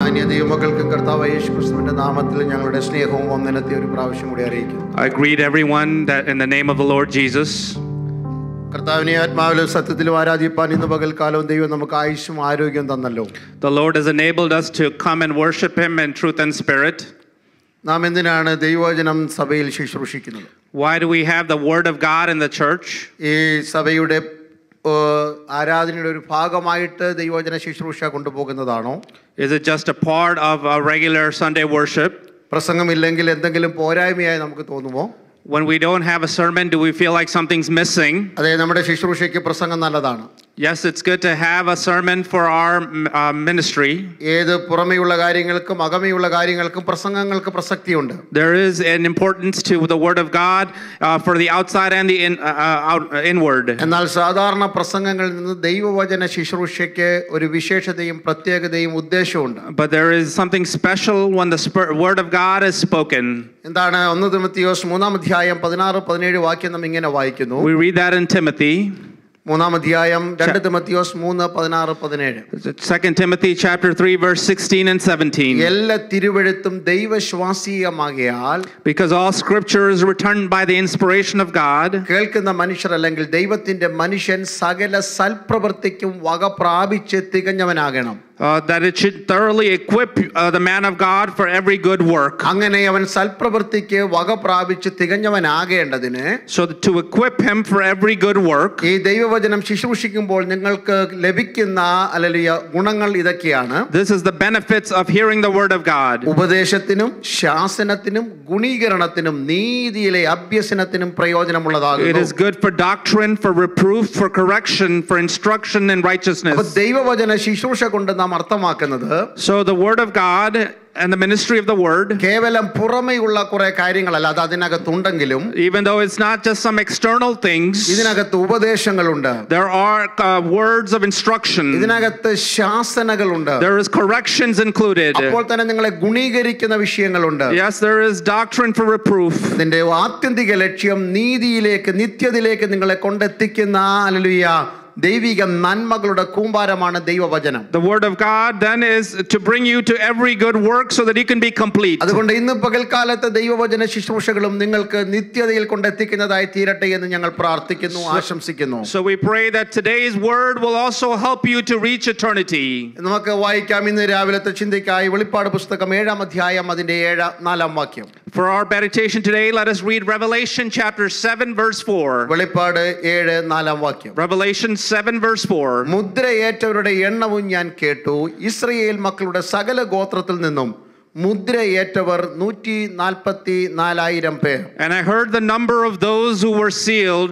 മാന്യ ദൈവമക്കൾക്കും കർത്താവ് യേശു ക്രിസ്തുവിന്റെ നാമത്തിൽ ഞങ്ങളുടെ സ്നേഹവും വന്ദനത്തെ ഒരു പ്രാവശ്യം കൂടി അറിയിക്കുന്നു I greet everyone that in the name of the Lord Jesus. കർത്താവിനെ ആത്മാവിലും സത്യത്തിലും ആരാധിപ്പാൻ ഇന്ന് പകൽക്കാലവും ദൈവം നമുക്ക് ആയുഷും ആരോഗ്യം തന്നല്ലോ The Lord has enabled us to come and worship Him in truth and spirit. നാം എന്തിനാണ് ദൈവവചനം സഭയിൽ ശുശ്രൂഷിക്കുന്നത് Why do we have the Word of God in the church? ഈ സഭയുടെ ഏഹ്, ആരാധനയുടെ ഒരു ഭാഗമായിട്ട് ദൈവവചന ശുശ്രൂഷ കൊണ്ടുപോകുന്നതാണോ Is it just a part of a regular Sunday worship? പ്രസംഗമില്ലെങ്കിൽ എന്തെങ്കിലും പോരായ്മയായി നമുക്ക് തോന്നുമോ When we don't have a sermon, do we feel like something's missing? അതെ നമ്മുടെ ശുശ്രൂഷയ്ക്ക് പ്രസംഗം നല്ലതാണ് Yes, it's good to have a sermon for our uh, ministry. ഏത് പുറമെയുള്ള കാര്യങ്ങൾക്കും അകമെയുള്ള കാര്യങ്ങൾക്കും പ്രസംഗങ്ങൾക്ക് പ്രസക്തിയുണ്ട് There is an importance to the Word of God uh, for the outside and the in, uh, uh, out, uh, inward. എന്നാൽ സാധാരണ പ്രസംഗങ്ങളിൽ നിന്ന് ദൈവവചന ശുശ്രൂഷയ്ക്ക് ഒരു വിശേഷതയും പ്രത്യേകതയും ഉദ്ദേശവുമുണ്ട് But there is something special when the spir- Word of God is spoken. എന്താണ് ഒന്ന് തിമത്തിയോസ് മൂന്നാം അധ്യായം പതിനാറ് പതിനേഴ് വാക്യം നാം ഇങ്ങനെ വായിക്കുന്നു We read that in Timothy. മൂന്നാം അധ്യായം രണ്ട് തിമത്തിയോസ് മൂന്ന് പതിനാറ് പതിനേഴ് 2 Timothy chapter 3 verse 16 and 17. എല്ലാ തിരുവെഴുത്തും ദൈവശ്വാസീയമാകിയാൽ Because all scripture is written by the inspiration of God, കേൾക്കുന്ന മനുഷ്യർ അല്ലെങ്കിൽ ദൈവത്തിന്റെ മനുഷ്യൻ സകല സൽപ്രവൃത്തിക്കും വക പ്രാപിച്ച് തികഞ്ഞവനാകണം uh, that it should thoroughly equip uh, the man of God for every good work. അങ്ങനെ അവൻ സൽപ്രവൃത്തിക്ക് വക പ്രാപിച്ച് തികഞ്ഞവനാകേണ്ടതിന് So that to equip him for every good work, ഈ ദൈവവചനം ശുശ്രൂഷിക്കുമ്പോൾ നിങ്ങൾക്ക് ലഭിക്കുന്ന അല്ലെങ്കിൽ ഗുണങ്ങൾ ഇതൊക്കെയാണ് this is the benefits of hearing the word of God. ഉപദേശത്തിനും ശാസനത്തിനും ഗുണീകരണത്തിനും നീതിയിലെ അഭ്യസനത്തിനും It പ്രയോജനമുള്ളതാകുന്നു is good for doctrine, for reproof, for correction, for instruction in അപ്പൊ righteousness. ദൈവവചന ശുശ്രൂഷ കൊണ്ട് നാം അർത്ഥമാക്കുന്നത് So the word of God and the ministry of the word, കേവലം പുറമെയുള്ള കുറെ കാര്യങ്ങളല്ല അത് അതിനകത്തുണ്ടെങ്കിലും even though it's not just some external things, ഇതിനകത്ത് ഉപദേശങ്ങളുണ്ട് there are uh, words of instruction. ഇതിനകത്ത് ശാസനകളുണ്ട് There is corrections included. അപ്പോൾ തന്നെ നിങ്ങളെ ഗുണീകരിക്കുന്ന വിഷയങ്ങളുണ്ട് Yes, there is doctrine for reproof. ഇതിന്റെ ആത്യന്തിക ലക്ഷ്യം നീതിയിലേക്ക് നിത്യതയിലേക്ക് നിങ്ങളെ കൊണ്ടെത്തിക്കുന്ന അലലുയ ദൈവിക നന്മകളുടെ കൂമ്പാരമാണ് ദൈവവചനം The word of God then is to bring you to every good work so that you can be complete. അതുകൊണ്ട് ഇന്ന് പകൽക്കാലത്ത് ദൈവവചന ശുശ്രൂഷകളും നിങ്ങൾക്ക് നിത്യതയിൽ കൊണ്ടെത്തിക്കുന്നതായി തീരട്ടെ എന്ന് ഞങ്ങൾ പ്രാർത്ഥിക്കുന്നു ആശംസിക്കുന്നു So we pray that today's word will also help you to reach eternity. നമുക്ക് വായിക്കാം ഇന്ന് രാവിലത്തെ ചിന്തയ്ക്കായി വെളിപ്പാട് പുസ്തകം ഏഴാം അധ്യായം അതിന്റെ ഏഴ് നാലാം വാക്യം For our meditation today, let us read Revelation chapter 7, verse 4. വെളിപ്പാട് ഏഴ് നാലാം വാക്യം Revelation 7, verse 4. മുദ്രയേറ്റവരുടെ എണ്ണവും ഞാൻ കേട്ടു ഇസ്രയേൽ മക്കളുടെ സകല ഗോത്രത്തിൽ നിന്നും മുദ്രയേറ്റവർ നൂറ്റി നാൽപ്പത്തി നാലായിരം പേർ And I heard the number of those who were sealed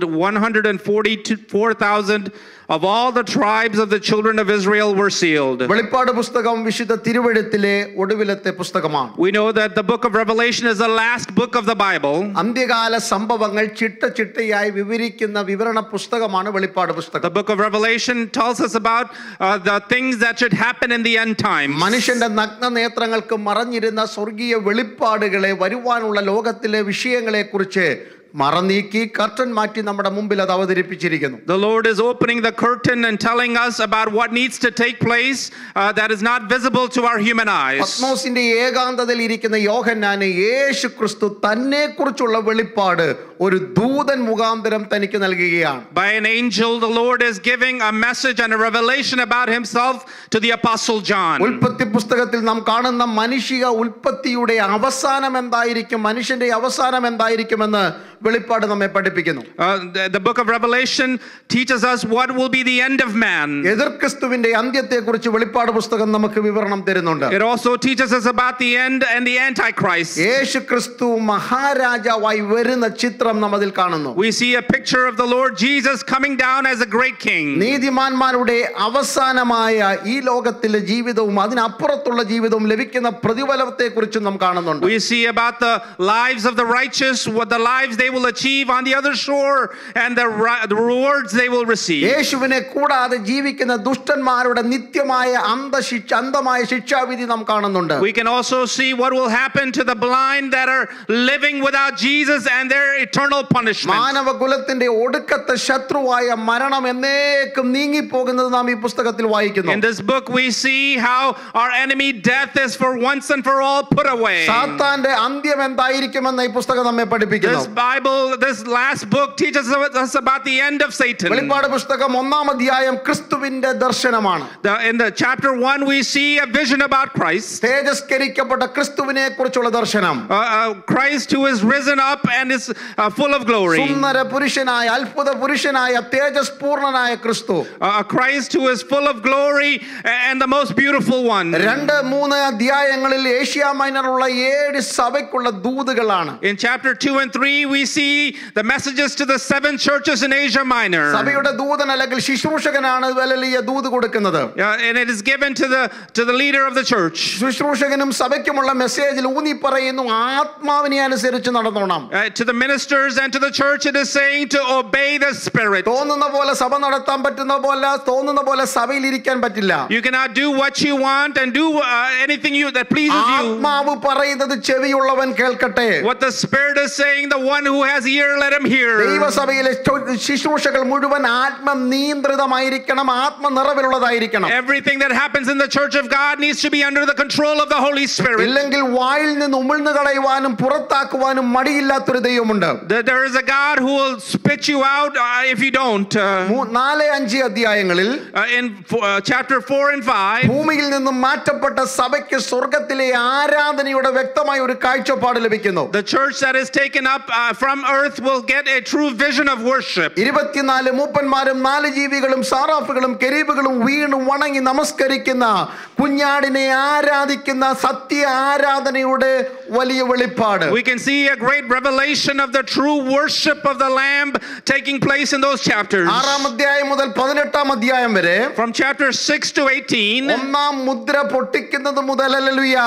144,000 of all the tribes of the children of Israel were sealed. വെളിപ്പാട് പുസ്തകം വിശുദ്ധ തിരുവഴുത്തിലെ ഒടുവിലത്തെ പുസ്തകമാണ് We know that the book of Revelation is the last book of the Bible. അന്ത്യകാല സംഭവങ്ങൾ ചിട്ട ചിട്ടയായി വിവരിക്കുന്ന വിവരണ പുസ്തകമാണ് വെളിപ്പാട് The പുസ്തകം book of Revelation tells us about uh, the things that should happen in the end times. മനുഷ്യന്റെ നഗ്ന നേത്രങ്ങൾക്ക് മറഞ്ഞിരുന്ന സ്വർഗീയ വെളിപ്പാടുകളെ വരുവാനുള്ള ലോകത്തിലെ വിഷയങ്ങളെ കുറിച്ച് മറനീക്കി കർട്ടൻ മാറ്റി നമ്മുടെ മുമ്പിൽ അത് അവതരിപ്പിച്ചിരിക്കുന്നു The Lord is opening the curtain and telling us about what needs to take place uh, that is not visible to our human eyes. പത്മോസിന്റെ ഏകാന്തതയിൽ ഇരിക്കുന്ന യോഹന്നാന് യേശു ക്രിസ്തു തന്നെ കുറിച്ചുള്ള വെളിപ്പാട് ഒരു ദൂതൻ മുഖാന്തരം തനിക്ക് നൽകുകയാണ് By an angel, the Lord is giving a message and a revelation about himself to the Apostle John. ഉൽപ്പത്തി പുസ്തകത്തിൽ നാം കാണുന്ന മനുഷ്യ ഉൽപ്പത്തിയുടെ അവസാനം എന്തായിരിക്കും മനുഷ്യന്റെ അവസാനം എന്തായിരിക്കുമെന്ന് വെളിപ്പാട് നമ്മെ പഠിപ്പിക്കുന്നു Uh, the, the book of Revelation teaches us what will be the end of man. എതിർ ക്രിസ്തുവിന്റെ അന്ത്യത്തെ കുറിച്ച് വെളിപ്പാട് പുസ്തകം നമുക്ക് വിവരണം തരുന്നുണ്ട് It also teaches us about the end and the Antichrist. യേശു ക്രിസ്തു മഹാരാജാവായി വരുന്ന ചിത്രം നാം അതിൽ കാണുന്നു We see a picture of the Lord Jesus coming down as a great king. നീതിമാന്മാരുടെ അവസാനമായ ഈ ലോകത്തിലെ ജീവിതവും അതിനപ്പുറത്തുള്ള ജീവിതവും ലഭിക്കുന്ന പ്രതിഫലത്തെ കുറിച്ചും നാം കാണുന്നുണ്ട് We see about the lives of the righteous, what the lives they they will achieve on the other shore and the, ri- the rewards they will receive. യേശുവിനെ കൂടാതെ ജീവിക്കുന്ന ദുഷ്ടന്മാരുടെ നിത്യമായ അന്തശിക്ഷ അന്തമായ ശിക്ഷാവിധി നാം കാണുന്നുണ്ട് We can also see what will happen to the blind that are living without Jesus and their eternal punishment. മാനവകുലത്തിന്റെ ഒടുക്കത്തെ ശത്രുവായ മരണം എന്നേക്കും നീങ്ങിപ്പോകുന്നത് നാം ഈ പുസ്തകത്തിൽ വായിക്കുന്നു In this book, we see how our enemy death is for once and for all put away. സാത്താന്റെ അന്ത്യം എന്തായിരിക്കുമെന്ന് ഈ പുസ്തകം നമ്മെ പഠിപ്പിക്കുന്നു This Bible, this last book teaches us about the end of Satan. വെളിപ്പാട് പുസ്തകം ഒന്നാം അധ്യായം ക്രിസ്തുവിന്റെ ദർശനമാണ് The- in the chapter one, we see a vision about Christ. തേജസ്കരിക്കപ്പെട്ട ക്രിസ്തുവിനെ കുറിച്ചുള്ള ദർശനം Uh, uh, Christ who is risen up and is uh, full of glory. സുന്ദര പുരുഷനായ അത്ഭുത പുരുഷനായ തേജസ് പൂർണ്ണനായ ക്രിസ്തു Uh, a Christ who is full of glory and the most beautiful one. രണ്ട് മൂന്ന് അധ്യായങ്ങളിൽ ഏഷ്യ മൈനറുള്ള ഏഴ് സഭയ്ക്കുള്ള ദൂതുകളാണ് In chapter 2 and 3, we see the messages to the seven churches in Asia Minor. സഭയുടെ ദൂതൻ അല്ലെങ്കിൽ ശുശ്രൂഷകനാണ് വലിയ ദൂത് കൊടുക്കുന്നത് Uh, and it is given to the to the leader of the church. ശുശ്രൂഷകനും സഭയ്ക്കുമുള്ള മെസ്സേജിൽ ഊന്നി പറയുന്നു ആത്മാവിനെ അനുസരിച്ച് നടന്നോണം Uh, to the ministers and to the church, it is saying to obey the Spirit. തോന്നുന്ന പോലെ സഭ നടത്താൻ പറ്റുന്ന പോലെ തോന്നുന്ന പോലെ സഭയിൽ ഇരിക്കാൻ പറ്റില്ല You cannot do what you want and do uh, anything you that pleases you. ആത്മാവ് പറയുന്നത് ചെവിയുള്ളവൻ കേൾക്കട്ടെ What the Spirit is saying, the one who has ear, let him hear. ദൈവസഭയിലെ ചു- ശുശ്രൂഷകൾ മുഴുവൻ ആത്മ നിയന്ത്രിതമായിരിക്കണം ആത്മ നിറവിലുള്ളതായിരിക്കണം Everything that happens in the church of God needs to be under the control of the Holy Spirit. ഇല്ലെങ്കിൽ വായിൽ നിന്ന് ഉമിഴ്ന്നു കളയുവാനും പുറത്താക്കുവാനും മടിയില്ലാത്തൊരു ദൈവമുണ്ട് That There is a God who will spit you out uh, if you don't. Uh, മൂ- നാല് അഞ്ച് അധ്യായങ്ങളിൽ uh, in uh, chapter 4 and 5, ഭൂമിയിൽ നിന്നും മാറ്റപ്പെട്ട സഭയ്ക്ക് സ്വർഗത്തിലെ ആരാധനയുടെ വ്യക്തമായ ഒരു കാഴ്ചപ്പാട് ലഭിക്കുന്നു the church that is taken up uh, from earth will get a true vision of worship. ഇരുപത്തിനാല് മൂപ്പന്മാരും നാല് ജീവികളും സാറാഫുകളും കെരീബുകളും വീണു വണങ്ങി നമസ്കരിക്കുന്ന കുഞ്ഞാടിനെ ആരാധിക്കുന്ന സത്യ ആരാധനയുടെ വലിയ വെളിപ്പാട് We can see a great revelation of the true worship of the Lamb taking place in those chapters. ആറാം അധ്യായം മുതൽ പതിനെട്ടാം അധ്യായം വരെ From chapter 6 to 18, ഒന്നാം മുദ്ര പൊട്ടിക്കുന്നത് മുതൽ അല്ലലുയ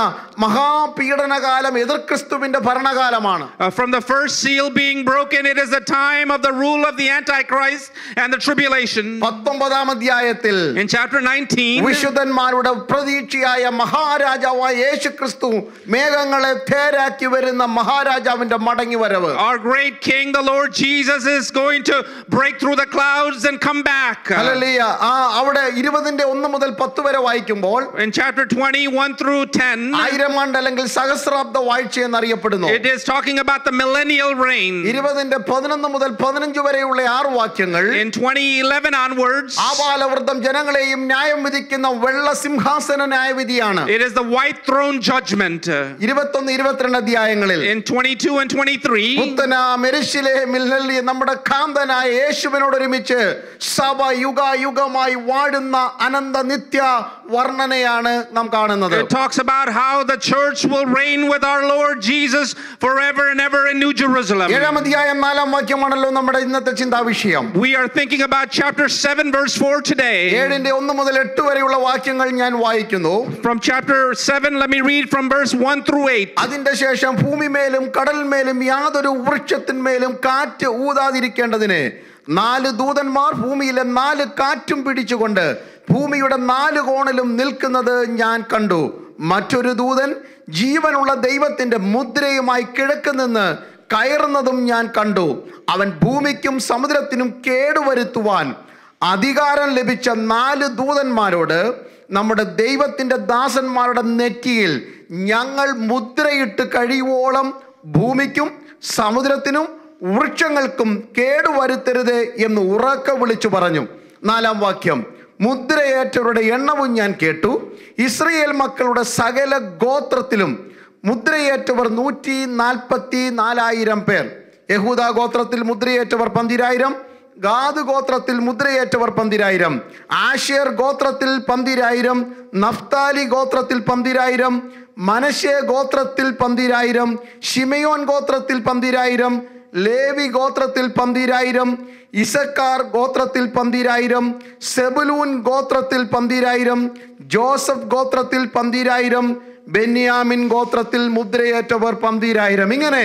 മഹാപീഡനകാലം എതിർ ക്രിസ്തുവിന്റെ ഭരണകാലമാണ് uh, from the first seal being broken, it is the time of the rule of the Antichrist and the tribulation. പത്തൊമ്പതാം അധ്യായത്തിൽ In chapter 19, വിശുദ്ധന്മാരുടെ പ്രതീക്ഷയായ മഹാരാജാവായ യേശു ക്രിസ്തു മേഘങ്ങളെ തേരാക്കി വരുന്ന മഹാരാജാവിന്റെ മടങ്ങി വരവ് our great King, the Lord Jesus, is going to break through the clouds and come back. Uh, hallelujah. ആ അവിടെ ഇരുപതിന്റെ ഒന്ന് മുതൽ പത്ത് വരെ വായിക്കുമ്പോൾ in chapter 20, 1 through 10, ആയിരം ആണ്ട് അല്ലെങ്കിൽ സഹസ്രാബ്ദ വാഴ്ച എന്നറിയപ്പെടുന്നു it is talking about the millennial reign. ഇരുപതിന്റെ പതിനൊന്ന് മുതൽ പതിനഞ്ച് വരെയുള്ള ആറ് വാക്യങ്ങൾ In 2011 onwards, ആപാലവൃദ്ധം ജനങ്ങളെയും ന്യായം വിധിക്കുന്ന വെള്ള സിംഹാസന ന്യായവിധിയാണ് it is the white throne judgment. Uh, ഇരുപത്തൊന്ന് ഇരുപത്തിരണ്ട് അധ്യായങ്ങളിൽ In 22 and 23, പുത്തന മെരിശിലേമിൽ നൽകിയ നമ്മുടെ കാന്തനായ യേശുവിനോടൊരുമിച്ച് സഭ യുഗ യുഗമായി വാഴുന്ന അനന്ത നിത്യ വർണ്ണനയാണ് നാം കാണുന്നത് it talks about how the church will reign with our Lord Jesus forever and ever in New Jerusalem. ഏഴാം അധ്യായം നാലാം വാക്യമാണല്ലോ നമ്മുടെ ഇന്നത്തെ ചിന്താ വിഷയം We are thinking about chapter 7, verse 4 today. ഏഴിന്റെ ഒന്ന് മുതൽ എട്ട് വരെയുള്ള വാക്യങ്ങൾ ഞാൻ വായിക്കുന്നു From chapter 7, let me read from verse 1 through 8. അതിന്റെ ശേഷം ഭൂമിമേലും കടലിന്മേലും യാതൊരു വൃക്ഷത്തിന്മേലും കാറ്റ് ഊതാതിരിക്കേണ്ടതിന് നാല് ദൂതന്മാർ ഭൂമിയിലെ നാല് കാറ്റും പിടിച്ചുകൊണ്ട് ഭൂമിയുടെ നാല് കോണിലും നിൽക്കുന്നത് ഞാൻ കണ്ടു മറ്റൊരു ദൂതൻ ജീവനുള്ള ദൈവത്തിന്റെ മുദ്രയുമായി കിഴക്ക് നിന്ന് കയറുന്നതും ഞാൻ കണ്ടു അവൻ ഭൂമിക്കും സമുദ്രത്തിനും കേടുവരുത്തുവാൻ അധികാരം ലഭിച്ച നാല് ദൂതന്മാരോട് നമ്മുടെ ദൈവത്തിന്റെ ദാസന്മാരുടെ നെറ്റിയിൽ ഞങ്ങൾ മുദ്രയിട്ട് കഴിയുവോളം ഭൂമിക്കും സമുദ്രത്തിനും വൃക്ഷങ്ങൾക്കും കേടുവരുത്തരുത് എന്ന് ഉറക്കെ വിളിച്ചു പറഞ്ഞു നാലാം വാക്യം മുദ്രയേറ്റവരുടെ എണ്ണവും ഞാൻ കേട്ടു ഇസ്രയേൽ മക്കളുടെ സകല ഗോത്രത്തിലും മുദ്രയേറ്റവർ നൂറ്റി നാൽപ്പത്തി നാലായിരം പേർ യഹൂദ ഗോത്രത്തിൽ മുദ്രയേറ്റവർ പന്തിരായിരം ഗാദ് ഗോത്രത്തിൽ മുദ്രയേറ്റവർ പന്തിരായിരം ആഷേർ ഗോത്രത്തിൽ പന്തിരായിരം നഫ്താലി ഗോത്രത്തിൽ പന്തിരായിരം മനശേ ഗോത്രത്തിൽ പന്തിരായിരം ഷിമയോൻ ഗോത്രത്തിൽ പന്തിരായിരം ലേവി ഗോത്രത്തിൽ പന്തിരായിരം ഇസക്കാർ ഗോത്രത്തിൽ പന്തിരായിരം സെബുലൂൻ ഗോത്രത്തിൽ പന്തിരായിരം ജോസഫ് ഗോത്രത്തിൽ പന്തിരായിരം ബെന്യാമിൻ ഗോത്രത്തിൽ മുദ്രയേറ്റവർ പന്തിരായിരം ഇങ്ങനെ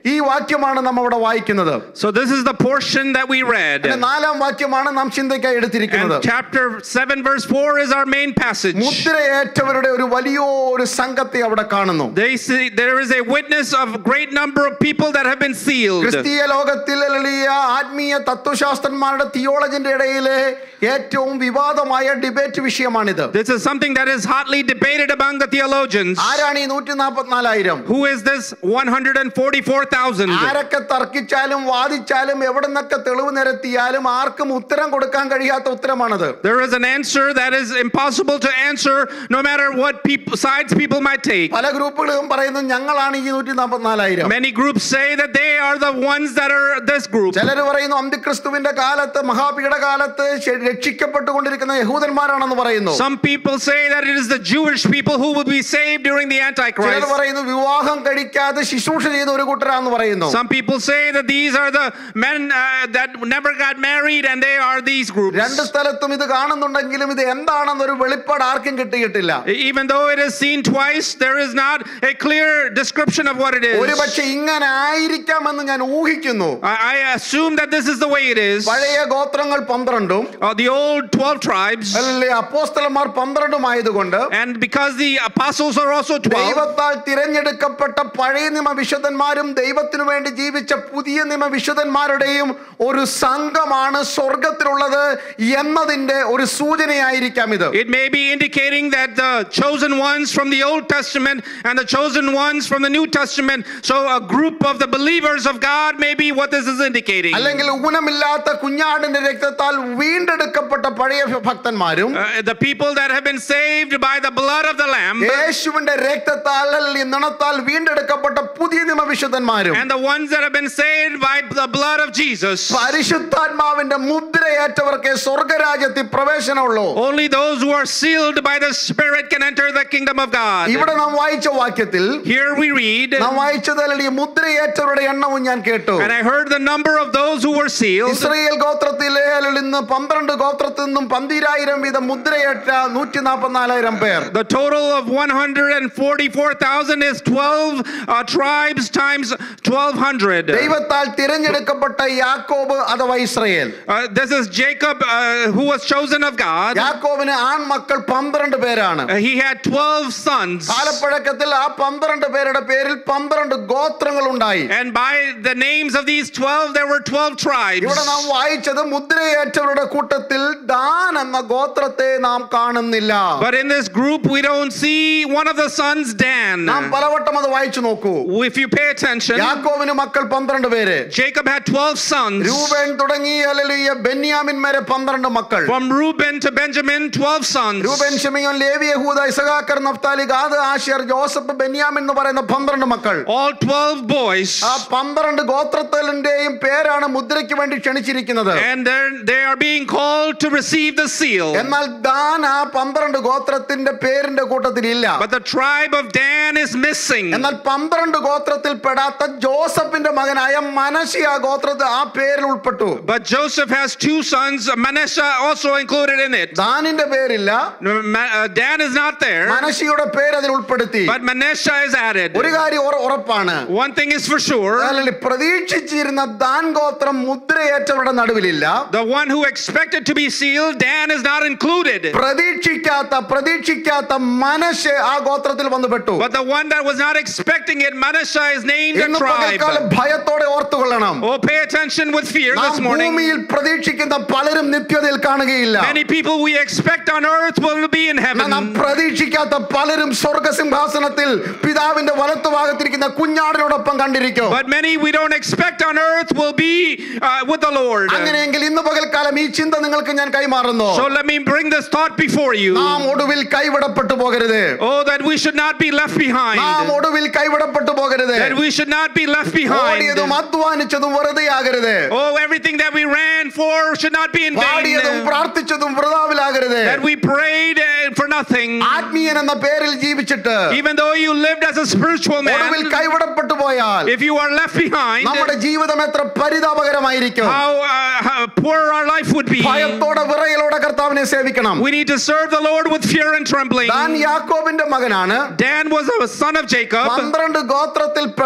ഈ വാക്യമാണ് നാം അവിടെ വായിക്കുന്നത് So this is the portion that we read. പിന്നെ നാലാം വാക്യമാണ് നാം ചിന്തയ്ക്കായി എടുത്തിരിക്കുന്നത് And chapter 7, verse 4 is our main passage. മുദ്രയേറ്റവരുടെ ഒരു വലിയൊരു സംഘത്തെ അവിടെ കാണുന്നു They see there is a witness of a great number of people that have been sealed. ക്രിസ്തീയ ലോകത്തിൽ വലിയ ആത്മീയ തത്വശാസ്ത്രന്മാരുടെ തിയോളജിന്റെ ഇടയിലെ ഏറ്റവും വിവാദമായ ഡിബേറ്റ് വിഷയമാണിത് This is something that is hotly debated among the theologians. ആരാണ് ഈ നൂറ്റി നാൽപ്പത്തിനാലായിരം Who is this 144,000? ആരൊക്കെ തർക്കിച്ചാലും വാദിച്ചാലും എവിടെ നിന്നൊക്കെ തെളിവ് നിരത്തിയാലും ആർക്കും ഉത്തരം കൊടുക്കാൻ കഴിയാത്ത ഉത്തരമാണത് There is an answer that is impossible to answer no matter what people, sides people might take. പല ഗ്രൂപ്പുകളും പറയുന്നു ഞങ്ങളാണ് ഈ നൂറ്റി നാൽപ്പത്തിനാലായിരം Many groups say that they are the ones that are this group. ചിലർ പറയുന്നു അന്തിക്രിസ്തുവിന്റെ കാലത്ത് മഹാപീഠ കാലത്ത് ശ- രക്ഷിക്കപ്പെട്ടുകൊണ്ടിരിക്കുന്ന യഹൂദന്മാരാണെന്ന് പറയുന്നു Some people say that it is the Jewish people who will be saved during the ചിലർ Antichrist. പറയുന്നു വിവാഹം കഴിക്കാതെ ശുശ്രൂഷ ചെയ്ത ഒരു കൂട്ടരാന്ന് പറയുന്നു Some people say that these are the men uh, that never got married and they are these groups. രണ്ട് സ്ഥലത്തും ഇത് കാണുന്നുണ്ടെങ്കിലും ഇത് എന്താണെന്നൊരു വെളിപ്പാട് ആർക്കും കിട്ടിയിട്ടില്ല Even though it is seen twice, there is not a clear description of what it is. ഒരുപക്ഷെ ഇങ്ങനെ ആയിരിക്കാമെന്ന് ഞാൻ ഊഹിക്കുന്നു I, I assume that this is the way it is. പഴയ ഗോത്രങ്ങൾ പന്ത്രണ്ടും Uh, the old 12 tribes, അല്ലെ അപ്പോസ്തലന്മാർ പന്ത്രണ്ടും ആയതുകൊണ്ട് and because the apostles are also 12, ദൈവത്താൽ തിരഞ്ഞെടുക്കപ്പെട്ട പഴയ നിയമ വിശുദ്ധന്മാരും ദൈവത്തിനു വേണ്ടി ജീവിച്ച പുതിയ നിയമ വിശുദ്ധന്മാരുടെയും ഒരു സംഘമാണ് സ്വർഗത്തിലുള്ളത് എന്നതിന്റെ ഒരു സൂചനയായിരിക്കാം ഇത് it may be indicating that the chosen ones from the Old Testament and the chosen ones from the New Testament, so a group of the believers of God, may be what this is indicating. അല്ലെങ്കിൽ ഊനമില്ലാത്ത കുഞ്ഞാടിന്റെ രക്തത്താൽ വീണ്ടെടുക്കപ്പെട്ട പഴയ ഭക്തന്മാരും Uh, the people that have been saved by the blood of the Lamb യേശുവിന്റെ രക്തത്താൽ അല്ലെങ്കിൽ നിണത്താൽ വീണ്ടെടുക്കപ്പെട്ട പുതിയ നിയമ വിശുദ്ധന്മാരും and the ones that have been saved by the blood of Jesus. പരിശുദ്ധാത്മാവിന്റെ മുദ്രയേറ്റവർക്ക് സ്വർഗരാജ്യത്തിൽ പ്രവേശനമുള്ളൂ Only those who are sealed by the Spirit can enter the kingdom of God. ഇവിടെ നാം വായിച്ച വാക്യത്തിൽ Here we read, നാം വായിച്ചത് അല്ലെങ്കിൽ ഈ മുദ്രയേറ്റവരുടെ എണ്ണവും ഞാൻ കേട്ടു and I heard the number of those who were sealed. Israel ഗോത്രത്തിലെ നിന്ന് പന്ത്രണ്ട് ഗോത്രത്തിൽ നിന്നും പന്തിരായിരം വീതം മുദ്രയേറ്റ നൂറ്റി നാൽപ്പത്തിനാലായിരം പേർ The total of 144,000 is 12 uh, tribes times 1200. ദൈവത്താൽ തിരഞ്ഞെടുക്കപ്പെട്ട യാക്കോബ് അഥവാ Israel Uh, this is Jacob uh, who was chosen of God. യാക്കോബിന് ആൺമക്കൾ പന്ത്രണ്ട് പേരാണ് Uh, he had 12 sons. കാലപ്പഴക്കത്തിൽ ആ പന്ത്രണ്ട് പേരുടെ പേരിൽ പന്ത്രണ്ട് ഗോത്രങ്ങൾ ഉണ്ടായി And by the names of these 12, there were 12 tribes. ഇവിടെ നാം വായിച്ചത് മുദ്രയേറ്റവരുടെ കൂട്ടത്തിൽ ദാൻ എന്ന ഗോത്രത്തെ നാം കാണുന്നില്ല But in this group, we don't see one of the sons, Dan. നാം പലവട്ടം അത് വായിച്ചു നോക്കൂ If you pay attention, യാക്കോബിന് മക്കൾ പന്ത്രണ്ട് പേര് Jacob had 12 sons. രൂപൻ തുടങ്ങി അല്ലെങ്കിൽ ബെന്യാമിൻ വരെ പന്ത്രണ്ട് മക്കൾ From Reuben to Benjamin, 12 sons. രൂപൻ Simeon Levi Judah Issachar Naphtali Gad Asher Joseph Benjamin എന്ന് പറയുന്ന പന്ത്രണ്ട് മക്കൾ All 12 boys. ആ പന്ത്രണ്ട് ഗോത്രത്തിന്റെയും പേരാണ് മുദ്രയ്ക്ക് വേണ്ടി ക്ഷണിച്ചിരിക്കുന്നത് And they're, they are being called to receive the seal. എന്നാൽ ദാൻ ആ പന്ത്രണ്ട് ഗോത്രത്തിന്റെ പേരിന്റെ കൂട്ടത്തിൽ ഇല്ല But the tribe of Dan is missing. എന്നാൽ പന്ത്രണ്ട് ഗോത്രത്തിൽ പെടാത്ത ജോസഫിന്റെ മകനായ മനശി ആ ഗോത്രത്തിൽ ആ പേരിൽ ഉൾപ്പെട്ടു But Joseph has two sons, Manasseh also included in it. ദാനിന്റെ പേരില്ല Ma- uh, Dan is not there, മനശിയുടെ പേര് അതിൽ ഉൾപ്പെടുത്തി but Manasseh is added. ഒരു കാര്യം ഉറ- ഉറപ്പാണ് One thing is for sure അല്ലെങ്കിൽ പ്രതീക്ഷിച്ചിരുന്ന ദാൻ ഗോത്രം മുദ്രയേറ്റവരുടെ നടുവിലില്ല the one who expected to be sealed, Dan is not included. പ്രതീക്ഷിക്കാത്ത പ്രതീക്ഷിക്കാത്ത മനശ് ആ ഗോത്രത്തിൽ വന്നു പെട്ടു But the one that was not expecting it, Manasseh, is named a ഇന്ന് പകൽക്കാലം tribe. ഭയത്തോടെ ഓർത്തുകൊള്ളണം Oh, pay attention with fear നാം this morning. ഭൂമിയിൽ പ്രതീക്ഷിക്കുന്ന പലരും നിത്യതയിൽ കാണുകയില്ല Many people we expect on earth will be in നാം heaven. പ്രതീക്ഷിക്കാത്ത പലരും സ്വർഗസിംഹാസനത്തിൽ പിതാവിന്റെ വലത്തുഭാഗത്തിരിക്കുന്ന കുഞ്ഞാടിനോടൊപ്പം കണ്ടിരിക്കും But many we don't expect on earth will be uh, with the Lord. അങ്ങനെയെങ്കിൽ ഇന്ന് പകൽക്കാലം ഈ ചിന്ത നിങ്ങൾക്ക് ഞാൻ കൈമാറുന്നു So let me bring this thought before you. നാം ഒടുവിൽ കൈവിടപ്പെട്ടു പോകരുത് Oh, that we should not be left നാം behind. ഒടുവിൽ കൈവിടപ്പെട്ടു പോകരുത് That we should not be left behind. ഓടിയതും അധ്വാനിച്ചതും വെറുതെയാകരുത് Oh, everything that we ran for should not be in പാടിയതും vain. പ്രാർത്ഥിച്ചതും വൃതാവിലാകരുത് That we prayed uh, for nothing. ആത്മീയൻ എന്ന പേരിൽ ജീവിച്ചിട്ട് Even though you lived as a spiritual ഒടുവിൽ man, കൈവിടപ്പെട്ടു പോയാൽ if you are left behind, നമ്മുടെ ജീവിതം എത്ര പരിതാപകരമായിരിക്കും how, uh, how poor our life would be. ഭയത്തോടെ വിറയലോടെ കർത്താവിനെ സേവിക്കണം We need to serve the Lord with fear and trembling. താൻ യാക്കോബിന്റെ മകനാണ് Dan was a son of Jacob. പന്ത്രണ്ട് ഗോത്രത്തിൽ പെട്ടവനാണ്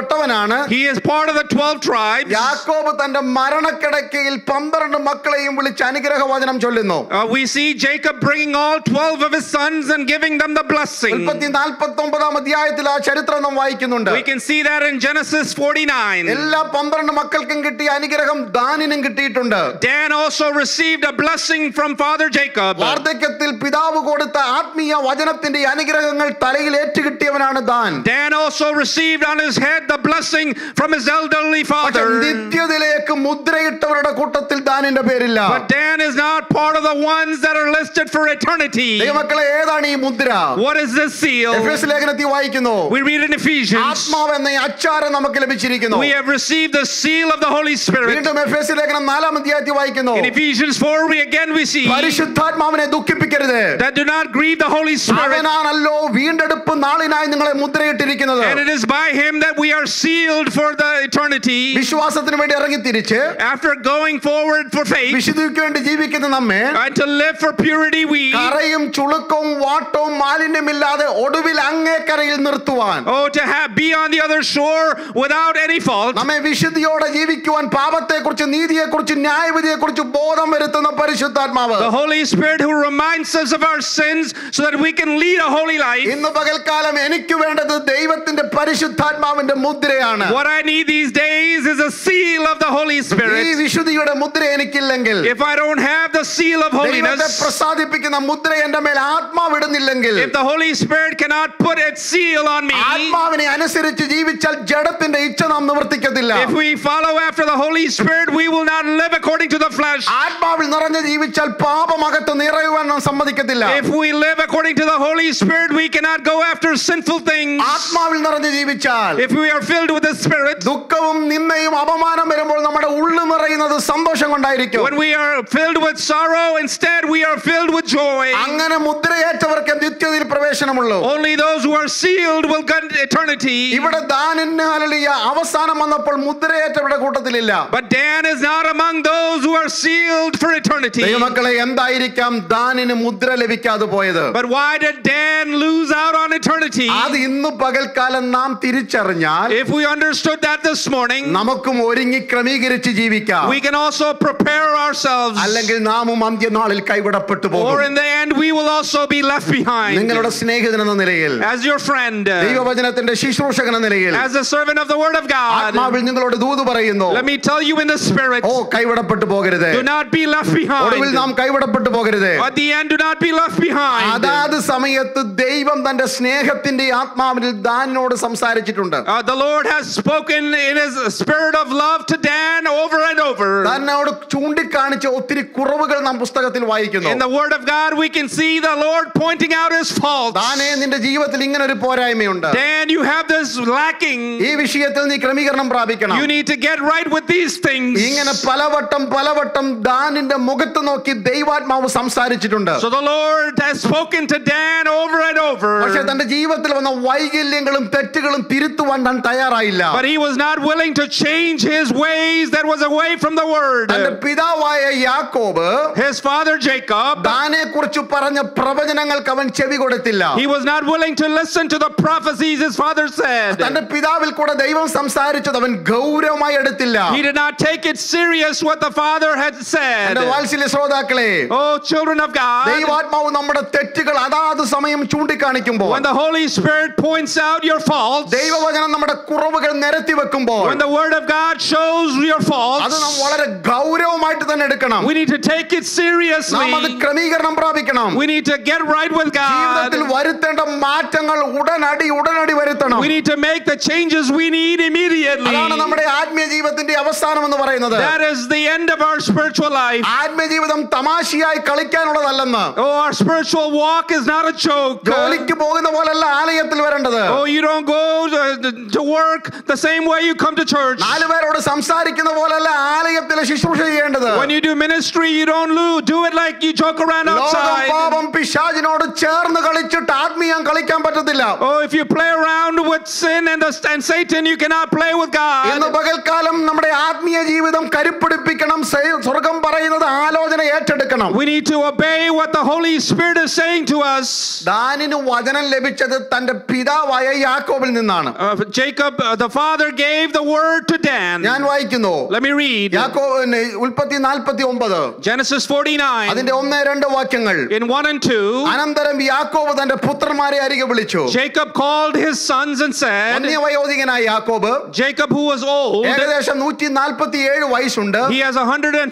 ഗോത്രമാണ് He is part of the 12 tribes. യാക്കോബ് തന്റെ മരണക്കിടക്കയിൽ പന്ത്രണ്ട് മക്കളെയും വിളിച്ച് അനുഗ്രഹവചനം ചൊല്ലുന്നു Uh, we see Jacob bringing all 12 of his sons and giving them the blessing. ഉൽപ്പത്തി നാൽപ്പത്തി ഒമ്പതാം അധ്യായത്തിൽ ആ ചരിത്രം നാം വായിക്കുന്നുണ്ട് We can see that in Genesis 49. എല്ലാ പന്ത്രണ്ട് മക്കൾക്കും കിട്ടിയ അനുഗ്രഹം ദാനിനും കിട്ടിയിട്ടുണ്ട് Dan also received a blessing from Father Jacob. വാർദ്ധക്യത്തിൽ പിതാവ് കൊടുത്ത ആത്മീയ വചനത്തിന്റെ ഈ അനുഗ്രഹങ്ങൾ തലയിൽ ഏറ്റുകിട്ടിയവനാണ് Dan Dan also received on his head the blessing from his elderly പക്ഷെ father. നിത്യതയിലേക്ക് മുദ്രയിട്ടവരുടെ കൂട്ടത്തിൽ ദാനിന്റെ പേരില്ല But Dan is not part of the ones that are listed for eternity. ദൈവമക്കളെ ഏതാണ് ഈ മുദ്ര What is this seal? എഫേസ് ലേഖനത്തിൽ വായിക്കുന്നു We read in Ephesians. ആത്മാവ് എന്ന ഈ അച്ചാരം നമുക്ക് ലഭിച്ചിരിക്കുന്നു We have received the seal of the Holy Spirit. വീണ്ടും എഫേസ് ലേഖനം നാലാം അധ്യായത്തിൽ വായിക്കുന്നു In Ephesians 4, we again we see പരിശുദ്ധാത്മാവിനെ ദുഃഖിപ്പിക്കരുത് that do not grieve the Holy Spirit. അവനാണല്ലോ വീണ്ടെടുപ്പ് നാളിനായി നിങ്ങളെ മുദ്രയിട്ടിരിക്കുന്നത് And it is by him that we are sealed for the eternity. വിശ്വാസത്തിന് വേണ്ടി ഇറങ്ങി തിരിച്ച് After going forward for faith വിശുദ്ധിക്ക് വേണ്ടി ജീവിക്കുന്ന നമ്മെ and to live for purity, we കറയും ചുളുക്കവും വാട്ടവും മാലിന്യമില്ലാതെ ഒടുവിൽ അങ്ങേക്കരയിൽ നിർത്തുവാൻ oh to have be on the other shore without any fault. നമ്മെ വിശുദ്ധിയോടെ ജീവിക്കുവാൻ പാപത്തെക്കുറിച്ച് നീതിയെക്കുറിച്ച് ന്യായവിധിയെക്കുറിച്ച് ബോധം വരുത്തുന്ന പരിശുദ്ധാത്മാവ് The Holy Spirit who reminds us of our sins so that we can lead a holy life. ഇന്ന് പകൽക്കാലം എനിക്ക് വേണ്ടത് ദൈവത്തിന്റെ പരിശുദ്ധാത്മാവിന്റെ മുദ്രയാണ് What I need these days is a seal of the Holy ഈ Spirit. വിശുദ്ധിയുടെ മുദ്ര എനിക്കില്ലെങ്കിൽ If I don't have the seal of ദൈവത്തെ holiness, പ്രസാദിപ്പിക്കുന്ന മുദ്ര എന്റെ മേൽ ആത്മാവിടുന്നില്ലെങ്കിൽ if the Holy Spirit cannot put its seal on me, ആത്മാവിനെ അനുസരിച്ച് ജീവിച്ചാൽ ജഡത്തിന്റെ ഇച്ഛ നാം നിവർത്തിക്കത്തില്ല if we follow after the Holy Spirit, we will not live according to the flesh. ആത്മാവിൽ നിറഞ്ഞ് ജീവിച്ചാൽ പാപമകത്ത് നിറയുവാൻ നാം സമ്മതിക്കത്തില്ല If we live according to the Holy Spirit, we cannot go after sinful things. ആത്മാവിൽ നിറഞ്ഞ് ജീവിച്ചാൽ If we are filled with the Spirit, ദുഃഖവും നിന്നയും അപമാനം വരുമ്പോൾ നമ്മുടെ ഉള്ളു നിറയുന്നത് സന്തോഷം കൊണ്ടായിരിക്കും when we are filled with sorrow, instead we are filled with joy. അങ്ങനെ മുദ്രയേറ്റവർക്ക് നിത്യതയിൽ പ്രവേശനമുള്ളൂ Only those who are sealed will get eternity. ഇവിടെ ദാനിന് ഹല്ലേലൂയ അവസാനം വന്നപ്പോൾ മുദ്രയേറ്റവരുടെ കൂട്ടത്തിലില്ല But Dan is not among those who are sealed for eternity. ദൈവമക്കളെ എന്തായിരിക്കാം ദാനിന് മുദ്ര ലഭിക്കാതെ പോയത് But why did Dan lose out on eternity? അത് ഇന്ന് പകൽക്കാലം നാം തിരിച്ചറിഞ്ഞാൽ If we understood that this morning, നമുക്കും ഒരുങ്ങി ക്രമീകരിച്ച് ജീവിക്കാം we can also prepare ourselves. അല്ലെങ്കിൽ നാമും അന്ത്യനാളിൽ കൈവിടപ്പെട്ടു Or പോകും in the end, we will also be left behind. നിങ്ങളുടെ സ്നേഹിതൻ എന്ന നിലയിൽ As your friend, ദൈവവചനത്തിന്റെ ശുശ്രൂഷകൻ എന്ന നിലയിൽ as a servant of the Word of God, ആത്മാവിൽ നിങ്ങളോട് ദൂത് പറയുന്നു let me tell you in the Spirit, ഓ കൈവിടപ്പെട്ടു പോകരുത് do not be left ഒടുവിൽ നാം behind. കൈവിടപ്പെട്ടു പോകരുത് At the end, do not be left behind. അതാത് സമയത്ത് ദൈവം തന്റെ സ്നേഹത്തിന്റെ ആത്മാവിൽ ദാനിനോട് സംസാരിച്ചിട്ടുണ്ട് Uh, the Lord has spoken in His spirit of love to Dan over and over. തന്നോട് ചൂണ്ടിക്കാണിച്ച ഒത്തിരി കുറവുകൾ നാം പുസ്തകത്തിൽ വായിക്കുന്നു In the Word of God, we can see the Lord pointing out His faults. താനേ നിന്റെ ജീവിതത്തിൽ ഇങ്ങനെ ഒരു പോരായ്മയുണ്ട് Dan, you have this lacking. ഈ വിഷയത്തിൽ നീ ക്രമീകരണം പ്രാപിക്കണം You need to get right with these things. ഇങ്ങനെ പലവട്ടം പലവട്ടം ദാനിന്റെ മുഖത്ത് നോക്കി ദൈവാത്മാവ് സംസാരിച്ചിട്ടുണ്ട് So the Lord has spoken to Dan over and പക്ഷെ over. തന്റെ ജീവിതത്തിൽ വന്ന വൈകല്യങ്ങളും തെറ്റുകളും തിരുത്തുവാൻ താൻ തയ്യാറായില്ല But he was not willing to change his ways that was away from the തന്റെ word. പിതാവായ യാക്കോബ് His father Jacob, താനെ കുറിച്ച് പറഞ്ഞ പ്രവചനങ്ങൾക്ക് അവൻ ചെവി കൊടുത്തില്ല he was not willing to listen to the prophecies his father തന്റെ said. പിതാവിൽ കൂടെ ദൈവം സംസാരിച്ചത് അവൻ ഗൗരവമായി എടുത്തില്ല He did not take it serious what the father had എന്റെ said. വാത്സല്യ ശ്രോതാക്കളെ Oh, children of God, ദൈവാത്മാവ് നമ്മുടെ തെറ്റുകൾ അതാത് സമയം ചൂണ്ടിക്കാണിക്കുമ്പോൾ when the Holy Spirit points out your faults, ദൈവവചനം നമ്മുടെ കുറവുകൾ നിരത്തി വെക്കുമ്പോൾ when the Word of God shows your അത് faults, നാം വളരെ ഗൗരവമായിട്ട് തന്നെ എടുക്കണം we need to take it നാം അത് seriously. ക്രമീകരണം പ്രാപിക്കണം We need to get right with ജീവിതത്തിൽ God. വരുത്തേണ്ട മാറ്റങ്ങൾ ഉടനടി ഉടനടി വരുത്തണം We need to make the changes we need immediately. അതാണ് നമ്മുടെ ആത്മീയ ജീവിതത്തിന്റെ അവസാനം എന്ന് പറയുന്നത് That is the end of our spiritual life. ആത്മീയ ജീവിതം തമാശയായി കളിക്കാനുള്ളതല്ലെന്ന് Oh, our spiritual walk is not a joke. ജോലിക്ക് പോകുന്ന പോലല്ല ആലയത്തിൽ വരേണ്ടത് Oh, you don't go to, to work the same way you come to church. നാലു പേരോട് സംസാരിക്കുന്ന പോലല്ല ആലയത്തിലെ ശുശ്രൂഷ ചെയ്യേണ്ടത് When you do ministry, you don't lo- do it like you joke around ലോകം outside. പാപം പിശാചിനോട് ചേർന്ന് കളിച്ചിട്ട് ആത്മീയം കളിക്കാൻ പറ്റത്തില്ല Oh, if you play around with sin and, the, and Satan, you cannot play with ഇന്ന് God. പകൽക്കാലം നമ്മുടെ ആത്മീയ ജീവിതം കരുപ്പിടിപ്പിക്കണം സെ- സ്വർഗം പറയുന്നത് ആലോചന ഏറ്റെടുക്കണം We need to obey what the Holy Spirit is saying to us. ദാനിന് വചനം ലഭിച്ചത് തന്റെ പിതാവായ യാക്കോബിൽ നിന്നാണ് Uh, Jacob uh, the father gave the word to Dan. ഞാൻ വായിക്കുന്നു Let me read യാക്കോ പിന്നെ ഉൽപ്പത്തി നാൽപ്പത്തി ഒമ്പത് Genesis 49 അതിന്റെ ഒന്ന് രണ്ട് വാക്യങ്ങൾ in 1 and 2. അനന്തരം യാക്കോബ് തന്റെ പുത്രന്മാരെ അരികെ വിളിച്ചു Jacob called his sons and said, അന്യവയോധികനായ യാക്കോബ് Jacob, who was old, ഏകദേശം നൂറ്റി നാൽപ്പത്തി ഏഴ് വയസ്സുണ്ട് he has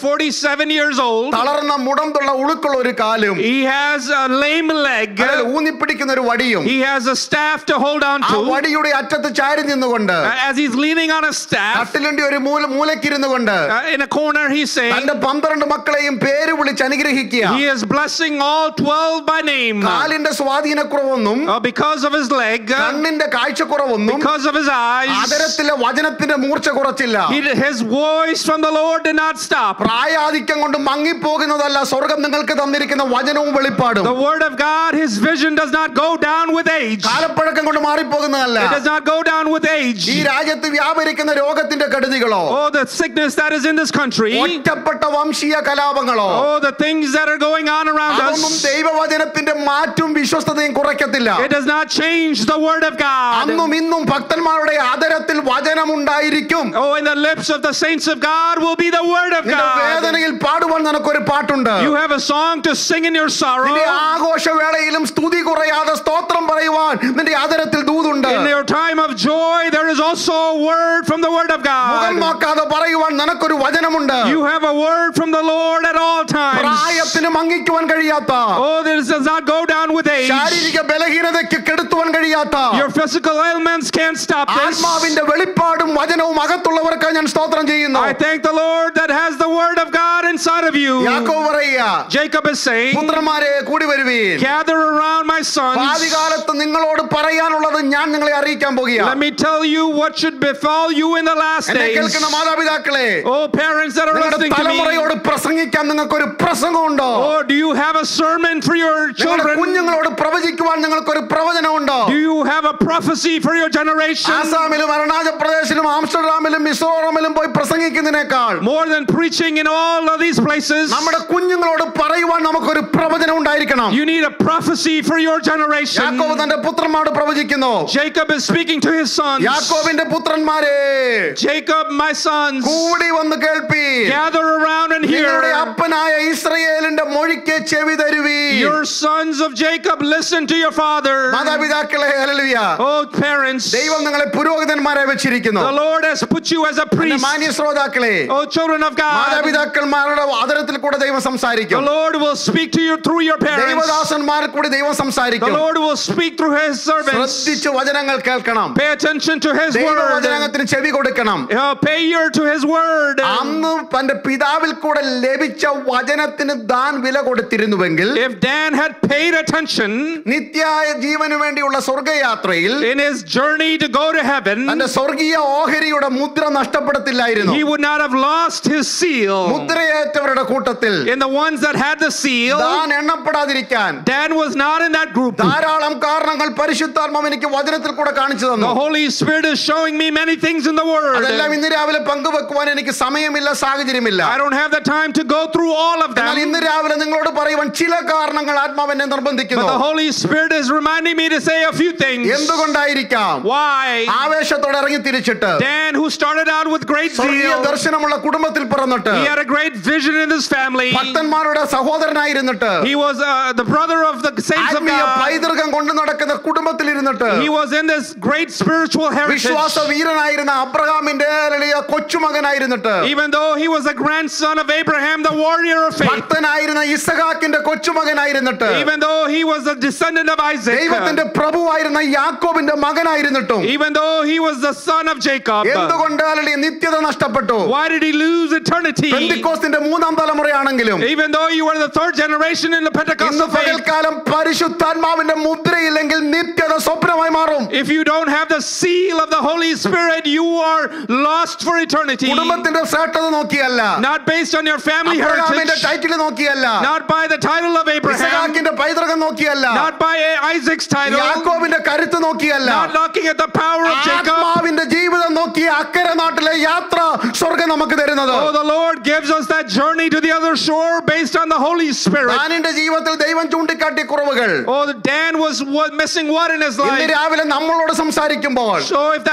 147 years old. തളർന്ന മുടന്തുള്ള ഉളുക്കുള്ള ഒരു കാലും He has a lame leg. അതിൽ ഊന്നിപ്പിടിക്കുന്ന ഒരു വടിയും He has a staff to hold on ആ to. വടിയുടെ അറ്റത്ത് ചാരി നിന്നുകൊണ്ട് As he's leaning on a staff, കട്ടിലിന്റെ ഒരു മൂല മൂലക്കിരുന്നു കൊണ്ട് uh, in a corner, he's saying, തന്റെ പന്ത്രണ്ട് മക്കളെയും പേര് വിളിച്ച് അനുഗ്രഹിക്കുക He is blessing all 12 by name. കാലിന്റെ സ്വാധീനക്കുറവൊന്നും Uh, because of his leg, uh, കണ്ണിന്റെ കാഴ്ചക്കുറവൊന്നും because of his eyes, അതരത്തിലെ വചനത്തിന്റെ മൂർച്ച കുറച്ചില്ല he, his voice from the Lord did not stop. പ്രായാധിക്യം കൊണ്ട് മങ്ങിപ്പോകുന്നതല്ല സ്വർഗം നിങ്ങൾക്ക് തന്നിരിക്കുന്ന വചനവും വെളിപ്പാടും The word of God, his vision does not go down with age. കാലപ്പഴക്കം കൊണ്ട് മാറിപ്പോകുന്നതല്ല It does not go down with age. ഈ രാജ്യത്ത് വ്യാപരിക്കുന്ന രോഗത്തിന്റെ കെടുതികളോ Oh, the sickness that is in this country. ഒറ്റപ്പെട്ട വംശീയ കലാപങ്ങളോ Oh, the things that are going on around അതൊന്നും us. ദൈവവചനത്തിന്റെ മാറ്റും വിശ്വസ്തതയും കുറയ്ക്കത്തില്ല It does not change the word of God. അന്നും ഇന്നും ഭക്തന്മാരുടെ ആദരത്തിൽ വചനമുണ്ടായിരിക്കും Oh, in the lips of the saints of God will be the word of നിന്റെ God. വേദനയിൽ പാടുവാൻ നിനക്കൊരു പാട്ടുണ്ട് You have a song to sing in your sorrow. നിന്റെ ആഘോഷവേളയിലും സ്തുതി കുറയാതെ സ്തോത്രം പറയുവാൻ നിന്റെ ആദരത്തിൽ ദൂതുണ്ട് In your time of joy, there is also a word from the word of മുഖം God. നോക്കാതെ പറയുവാൻ നിനക്കൊരു വചനമുണ്ട് You have a word from the Lord at all times. പ്രായത്തിന് മങ്ങിക്കുവാൻ കഴിയാത്ത Oh, this does not go down with age. ശാരീരിക ബലഹീനതയ്ക്ക് കെടുത്തുവാൻ കഴിയാത്ത Your physical ailments can't stop this. ആത്മാവിന്റെ വെളിപ്പാടും വചനവും അകത്തുള്ളവർക്ക് ഞാൻ സ്തോത്രം ചെയ്യുന്നു I thank the Lord that has the word of God inside of you. യാക്കോബ് പറയുക Jacob is saying, പുത്രന്മാരെ കൂടി വരുവീൻ Gather around my sons. ഭാവികാലത്ത് നിങ്ങളോട് പറയാനുള്ളത് ഞാൻ നിങ്ങളെ അറിയിക്കാൻ Let പോകുകയാണ് me tell you what should befall you in the last എന്നെ days. കേൾക്കുന്ന മാതാപിതാക്കളെ Oh, parents that are നിങ്ങളുടെ listening to me. തലമുറയോട് പ്രസംഗിക്കാൻ നിങ്ങൾക്ക് ഒരു പ്രസംഗമുണ്ടോ Oh, do you have a sermon for your നിങ്ങളുടെ children? കുഞ്ഞുങ്ങളോട് പ്രവചിക്കുവാൻ നിങ്ങൾക്ക് ഒരു പ്രവചനമുണ്ടോ Do you have a prophecy for your generation? ആസാമിലും Arunachal പ്രദേശിലും ആംസ്റ്റർഡാമിലും മിസോറമിലും പോയി പ്രസംഗിക്കുന്നതിനേക്കാൾ More than preaching in all of these places, നമ്മുടെ കുഞ്ഞുങ്ങളോട് പറയുവാൻ നമുക്കൊരു പ്രവചനം ഉണ്ടായിരിക്കണം you need a prophecy for your generation. യാക്കോബ് തന്റെ പുത്രന്മാരോട് പ്രവചിക്കുന്നു Jacob is speaking to his sons. യാക്കോബിന്റെ പുത്രന്മാരെ Jacob, my sons, കൂടി വന്ന് കേൾപ്പി gather around and നിങ്ങളുടെ hear. അപ്പനായ ഇസ്രയേലിന്റെ മൊഴിക്ക് ചെവി തരുവി Your sons of Jacob, listen to your father. മാതാപിതാക്കളെ ഹല്ലേലൂയ Oh, parents, ദൈവം നിങ്ങളെ പുരോഹിതന്മാരെ വെച്ചിരിക്കുന്നു the Lord has put you as a എന്റെ priest. മാന്യ ശ്രോതാക്കളെ Oh, children of God, മാതാപിതാക്കന്മാരുടെ ആദരത്തിൽ കൂടെ ദൈവം the സംസാരിക്കും Lord will speak to you through your parents. ദൈവദാസന്മാരിൽ കൂടി ദൈവം The സംസാരിക്കും Lord will speak through his servants. ശ്രദ്ധിച്ച് വചനങ്ങൾ കേൾക്കണം Pay attention to his word. ദൈവവചനത്തിന് ചെവി കൊടുക്കണം Uh, pay ear to his word. അന്ന് തന്റെ പിതാവിൽ കൂടെ ലഭിച്ച വചനത്തിന് താൻ വില കൊടുത്തിരുന്നുവെങ്കിൽ If Dan had paid attention നിത്യായ ജീവന് വേണ്ടിയുള്ള സ്വർഗയാത്രയിൽ in his journey to go to heaven, തന്റെ സ്വർഗീയ ഓഹരിയുടെ മുദ്ര നഷ്ടപ്പെടത്തില്ലായിരുന്നു he would not have lost his seal. മുദ്രയേറ്റവരുടെ കൂട്ടത്തിൽ In the ones that had the seal, താൻ എണ്ണപ്പെടാതിരിക്കാൻ Dan was not in that group. ധാരാളം കാരണങ്ങൾ പരിശുദ്ധാത്മാവ് എനിക്ക് വചനത്തിൽ കൂടെ കാണിച്ചു The തന്നു Holy Spirit is showing me many things in the അതെല്ലാം Word. ഇന്ന് രാവിലെ പങ്കുവെക്കുവാൻ എനിക്ക് സമയമില്ല സാഹചര്യമില്ല I don't have the time to go through all of എന്നാൽ them. ഇന്ന് രാവിലെ നിങ്ങളോട് പറയുവാൻ ചില കാരണങ്ങൾ ആത്മാവെന്നെ But നിർബന്ധിക്കുന്നു the Holy Spirit is reminding me to say a few things. എന്തുകൊണ്ടായിരിക്കാം Why? ആവേശത്തോടെ ഇറങ്ങി തിരിച്ചിട്ട് Dan, who started out with great സ്വർഗീയ zeal, ദർശനമുള്ള കുടുംബത്തിൽ പിറന്നിട്ട് he had a great vision in his family. ഭക്തന്മാരുടെ സഹോദരനായിരുന്നിട്ട് He was uh, the brother of the saints of ആത്മീയ God. പൈതൃകം കൊണ്ടു നടക്കുന്ന കുടുംബത്തിൽ ഇരുന്നിട്ട് He was in this great spiritual heritage. വിശ്വാസ വീരനായിരുന്ന അബ്രഹാമിന്റെ വലിയ കൊച്ചുമകനായിരുന്നിട്ട് Even though he was a grandson of Abraham, the warrior of faith. ഭക്തനായിരുന്ന ഇസഹാക്കിന്റെ കൊച്ചുമകനായിരുന്നിട്ട് Even though he was a descendant of Isaac. ദൈവത്തിന്റെ പ്രഭുവായിരുന്ന യാക്കോബിന്റെ മകനായിരുന്നിട്ടും Even though he was the son of Jacob. എന്തുകൊണ്ട് അല്ലെങ്കിൽ നിത്യത നഷ്ടപ്പെട്ടു Why did he lose eternity? പെന്തിക്കോസ്തിന്റെ മൂന്നാം തലമുറയാണെങ്കിലും Even though you were the third generation in the ഇന്ന് Pentecostal faith. പകൽക്കാലം പരിശുദ്ധാത്മാവിന്റെ മുദ്രയില്ലെങ്കിൽ നിത്യത സ്വപ്നമായി മാറും If you don't have the seal of the Holy Spirit, you are lost for eternity. കുടുംബത്തിന്റെ ശ്രേഷ്ഠത നോക്കിയല്ല Not based on your family അബ്രഹാമിന്റെ heritage. ടൈറ്റിൽ നോക്കിയല്ല Not by the title of Abraham. ഇസഹാക്കിന്റെ പൈതൃകം നോക്കിയല്ല Not by Isaac's title. യാക്കോബിന്റെ കരുത്ത് നോക്കിയല്ല Not looking at the power of Jacob. ആത്മാവിന്റെ ജീവിതം നോക്കി അക്കരെ നാട്ടിലെ യാത്ര സ്വർഗം നമുക്ക് തരുന്നത് Oh, the Lord gives us that journey to the other shore based on the Holy Spirit. ദാനിന്റെ ജീവിതത്തിൽ ദൈവം ചൂണ്ടിക്കാട്ടിയ കുറവുകൾ Oh, Dan was what, missing what in his ഇന്ന് life? രാവിലെ നമ്മളോട് സംസാരിക്കുമ്പോൾ So if that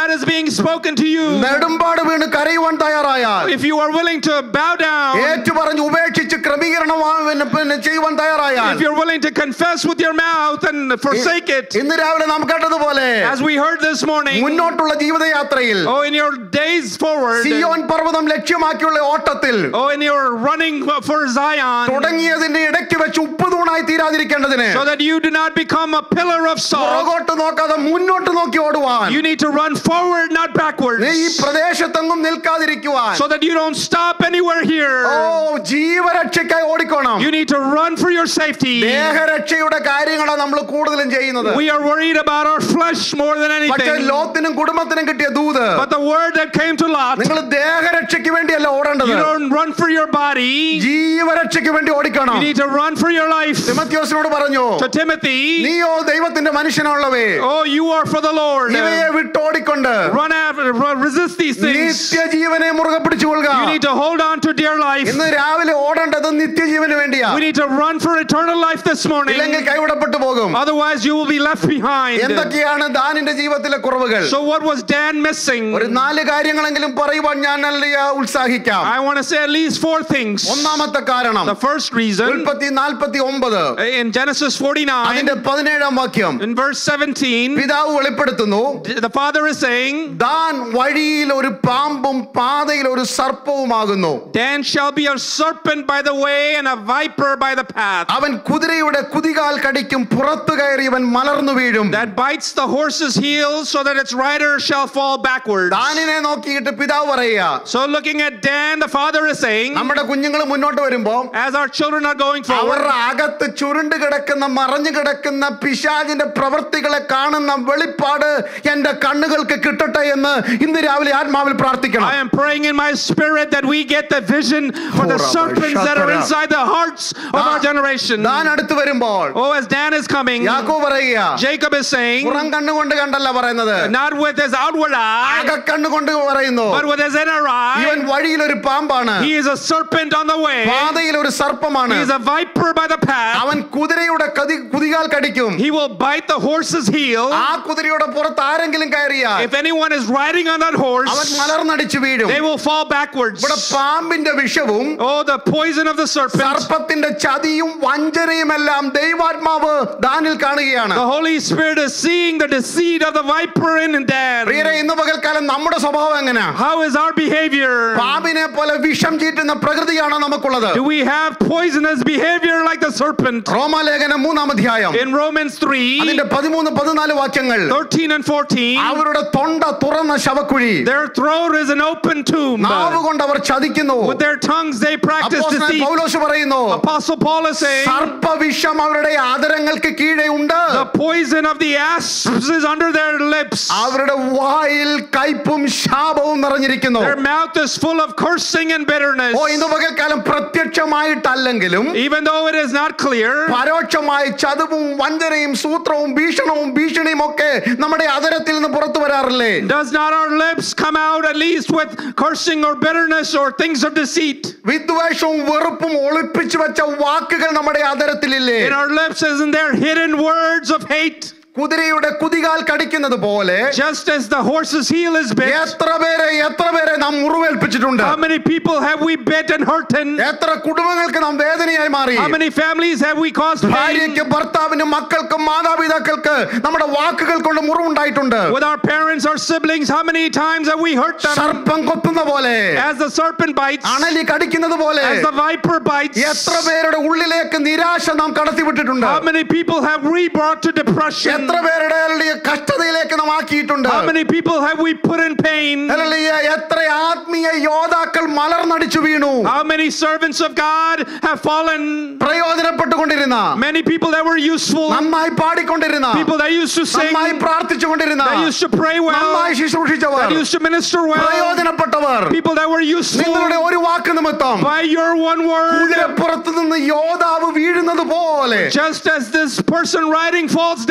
that is being spoken to you, നെടുമ്പാട് വീണ് കരയുവാൻ തയ്യാറായാൽ if you are willing to bow down, ഏറ്റുപറഞ്ഞ് ഉപേക്ഷിച്ച് ക്രമീകരണം പിന്നെ- പിന്നെ ചെയ്യുവാൻ തയ്യാറായാൽ if you're willing to confess with your mouth and forsake it, ഇന്ന് രാവിലെ നാം കേട്ടതുപോലെ as we heard this morning, മുന്നോട്ടുള്ള ജീവിതയാത്രയിൽ oh, in your days forward, Zion പർവ്വതം ലക്ഷ്യമാക്കിയുള്ള ഓട്ടത്തിൽ oh, in your running for Zion, തുടങ്ങിയതിന്റെ ഇടയ്ക്ക് വെച്ച് ഉപ്പുതൂണായി തീരാതിരിക്കേണ്ടതിന് so that you do not become a pillar of salt, പുറകോട്ട് നോക്കാതെ മുന്നോട്ട് നോക്കി ഓടുവാൻ you need to run forward, not backwards, നീ ഈ പ്രദേശത്തെങ്ങും നിൽക്കാതിരിക്കുവാൻ so that you don't stop anywhere oh here. ജീവരക്ഷയ്ക്കായി ഓടിക്കോണം You need to run for your safety. ദേഹരക്ഷയുടെ കാര്യങ്ങളാണ് നമ്മൾ കൂടുതലും ചെയ്യുന്നത് We are worried about our flesh more than പക്ഷെ anything. ലോത്തിനും കുടുംബത്തിനും കിട്ടിയ ദൂത് But the word that came to Lot, നിങ്ങൾ ദേഹരക്ഷയ്ക്ക് വേണ്ടിയല്ല ഓടേണ്ടത് you don't run for your body, ജീവരക്ഷയ്ക്ക് വേണ്ടി ഓടിക്കണം you need to run for your life. തിമത്യോസിനോട് പറഞ്ഞു To Timothy, നീയോ ദൈവത്തിന്റെ മനുഷ്യനുള്ളവേ oh, you are for the Lord. ഇവയെ വിട്ടോടിക്കൊണ്ട് Run after, run- resist these things. നിത്യജീവനെ മുറുകെ പിടിച്ചുകൊള്ളുക You need to hold on to dear life. ഇന്ന് രാവിലെ ഓടേണ്ടത് നിത്യജീവന് വേണ്ടിയാ We need to run for eternal life this morning. ഇല്ലെങ്കിൽ കൈവിടപ്പെട്ടു പോകും Otherwise, you will be left behind. എന്തൊക്കെയാണ് ദാനിന്റെ ജീവിതത്തിലെ കുറവുകൾ So, what was Dan missing? ഒരു നാല് കാര്യങ്ങളെങ്കിലും പറയുവാൻ ഞാൻ നല്ല ഉത്സാഹിക്കാം I want to say at least four things. ഒന്നാമത്തെ കാരണം The first reason ഉൽപ്പത്തി നാൽപ്പത്തി ഒമ്പത് in Genesis 49, അതിന്റെ പതിനേഴാം വാക്യം in verse 17, പിതാവ് വെളിപ്പെടുത്തുന്നു the father is saying, Dan വഴിയിൽ ഒരു പാമ്പും പാതയിൽ ഒരു സർപ്പവുമാകുന്നു Dan shall be a serpent by the way and a viper by the path അവൻ കുതിരയുടെ കുതികാൽ കടിക്കും പുറത്തു കയറിയവൻ മലർന്നു വീഴും that bites the horse's heels so that its rider shall fall backwards. ദാനിനെ നോക്കിയിട്ട് പിതാവ് പറയുക So, looking at Dan, the father is saying, നമ്മുടെ കുഞ്ഞുങ്ങൾ മുന്നോട്ട് വരുമ്പോ as our children are going forward, അവരുടെ അകത്ത് ചുരുണ്ട് കിടക്കുന്ന മറഞ്ഞു കിടക്കുന്ന പിശാചിന്റെ പ്രവൃത്തികളെ കാണുന്ന വെളിപ്പാട് എന്റെ കണ്ണുകൾക്ക് കിട്ടട്ടെ എന്ന് ഇന്ന് രാവിലെ ആത്മാവിൽ പ്രാർത്ഥിക്കണം I am praying in my spirit that we get the vision for the Horaba, serpents that are shatara. inside the hearts of our generation. Dan അടുത്ത് വരുമ്പോൾ Oh, as Dan is coming, യാക്കോ പറയുക Jacob is saying, പുറം കണ്ണുകൊണ്ട് കണ്ടല്ല പറയുന്നത് not with his outward eye, അകക്കണ്ണുകൊണ്ട് പറയുന്നു but with his inner ഇവൻ eye. വഴിയിൽ ഒരു പാമ്പാണ് He is a serpent on the way. പാതയിൽ ഒരു സർപ്പമാണ് He is a viper by the path. അവൻ കുതിരയുടെ കതി കുതികാൽ കടിക്കും He will bite the horse's heel. ആ കുതിരയുടെ പുറത്ത് ആരെങ്കിലും കയറിയാൽ If anyone is riding on that അവൻ horse, മലർന്നടിച്ചു വീഴും they will fall backwards. ഇവിടെ പാമ്പിന്റെ വിഷവും Oh, the poison of the serpent. സർപ്പത്തിന്റെ ചതിയും വഞ്ചനയുമെല്ലാം ദൈവാത്മാവ് ദാനിൽ കാണുകയാണ് The Holy Spirit is seeing the deceit of the viper in Dan. പ്രിയരെ ഇന്ന് പകൽക്കാലം നമ്മുടെ സ്വഭാവം എങ്ങനെയാ How is our behavior? പാമ്പിനെ പോലെ വിഷം ചീറ്റുന്ന പ്രകൃതിയാണോ നമുക്കുള്ളത് Do we have poisonous behavior like the serpent? റോമാലേഖനം മൂന്നാം അധ്യായം In Romans 3, അതിന്റെ പതിമൂന്ന് പതിനാല് വാക്യങ്ങൾ 13 and 14, അവരുടെ തൊണ്ട തുറന്ന ശവക്കുഴി their throat is an open tomb. നാവ് കൊണ്ട് അവർ ചതിക്കുന്നു With their tongues they practice അപ്പോസ്തലൻ deceit. പൗലോസ് പറയുന്നു Apostle Paul is saying, സർപ്പവിഷം അവരുടെ ആദരങ്ങൾക്ക് കീഴെ ഉണ്ട് the poison of the asps is under their lips. അവരുടെ വായിൽ കയ്പും ശാപവും നിറഞ്ഞിരിക്കുന്നു Their mouth is full of cursing and bitterness. ഓ ഇന്ന് പകൽക്കാലം പ്രത്യക്ഷമായിട്ടല്ലെങ്കിലും Even though it is not clear, പരോക്ഷമായി ചതുവും വഞ്ചനയും സൂത്രവും ഭീഷണവും ഭീഷണിയും ഒക്കെ നമ്മുടെ അതരത്തിൽ നിന്ന് പുറത്തു വരാറില്ലേ does not our lips come out at least with cursing or bitterness or things of deceit? വിദ്വേഷവും വെറുപ്പും ഒളിപ്പിച്ചു വെച്ച വാക്കുകൾ നമ്മുടെ അതരത്തിലില്ലേ In our lips, isn't there hidden words of hate? കുതിരയുടെ കുതികാൽ കടിക്കുന്നത് പോലെ Just as the horse's heel is bit, എത്ര പേരെ എത്ര പേരെ നാം മുറിവേൽപ്പിച്ചിട്ടുണ്ട് how many people have we bit and hurten? എത്ര കുടുംബങ്ങൾക്ക് നാം വേദനയായി മാറി How many families have we caused pain? ഭാര്യയ്ക്ക് ഭർത്താവിനും മക്കൾക്കും മാതാപിതാക്കൾക്ക് നമ്മുടെ വാക്കുകൾ കൊണ്ട് മുറിവുണ്ടായിട്ടുണ്ട് With our parents or siblings, how many times have we hurt them? സർപ്പം കൊത്തുന്ന പോലെ As the serpent bites, അണലി കടിക്കുന്നത് പോലെ as the viper bites, എത്ര പേരുടെ ഉള്ളിലേക്ക് നിരാശ നാം കടത്തിവിട്ടിട്ടുണ്ട് how many people have we brought to depression? എത്ര പേരുടെ കഷ്ടതയിലേക്ക് നാം ആക്കിയിട്ടുണ്ട് How many people have we put in pain? Hallelujah. എത്ര ആത്മീയ യോദ്ധാക്കൾ മലർന്നടിച്ചു വീണു How many servants of God have fallen? പ്രയോജനപ്പെട്ടുകൊണ്ടിരുന്ന Many people that were useful, നന്നായി പാടിക്കൊണ്ടിരുന്ന people that used to sing, നന്നായി പ്രാർത്ഥിച്ചുകൊണ്ടിരുന്ന that used to pray well, നന്നായി ശുശ്രൂഷിച്ചവർ that used to minister well, പ്രയോജനപ്പെട്ടവർ people that were useful നിങ്ങളുടെ ഒരു വാക്ക് നിമിത്തം by your one word. കുതിരപ്പുറത്ത് നിന്ന് യോദ്ധാവ് വീഴുന്നത് പോലെ Just as this person riding falls down, ദൈവ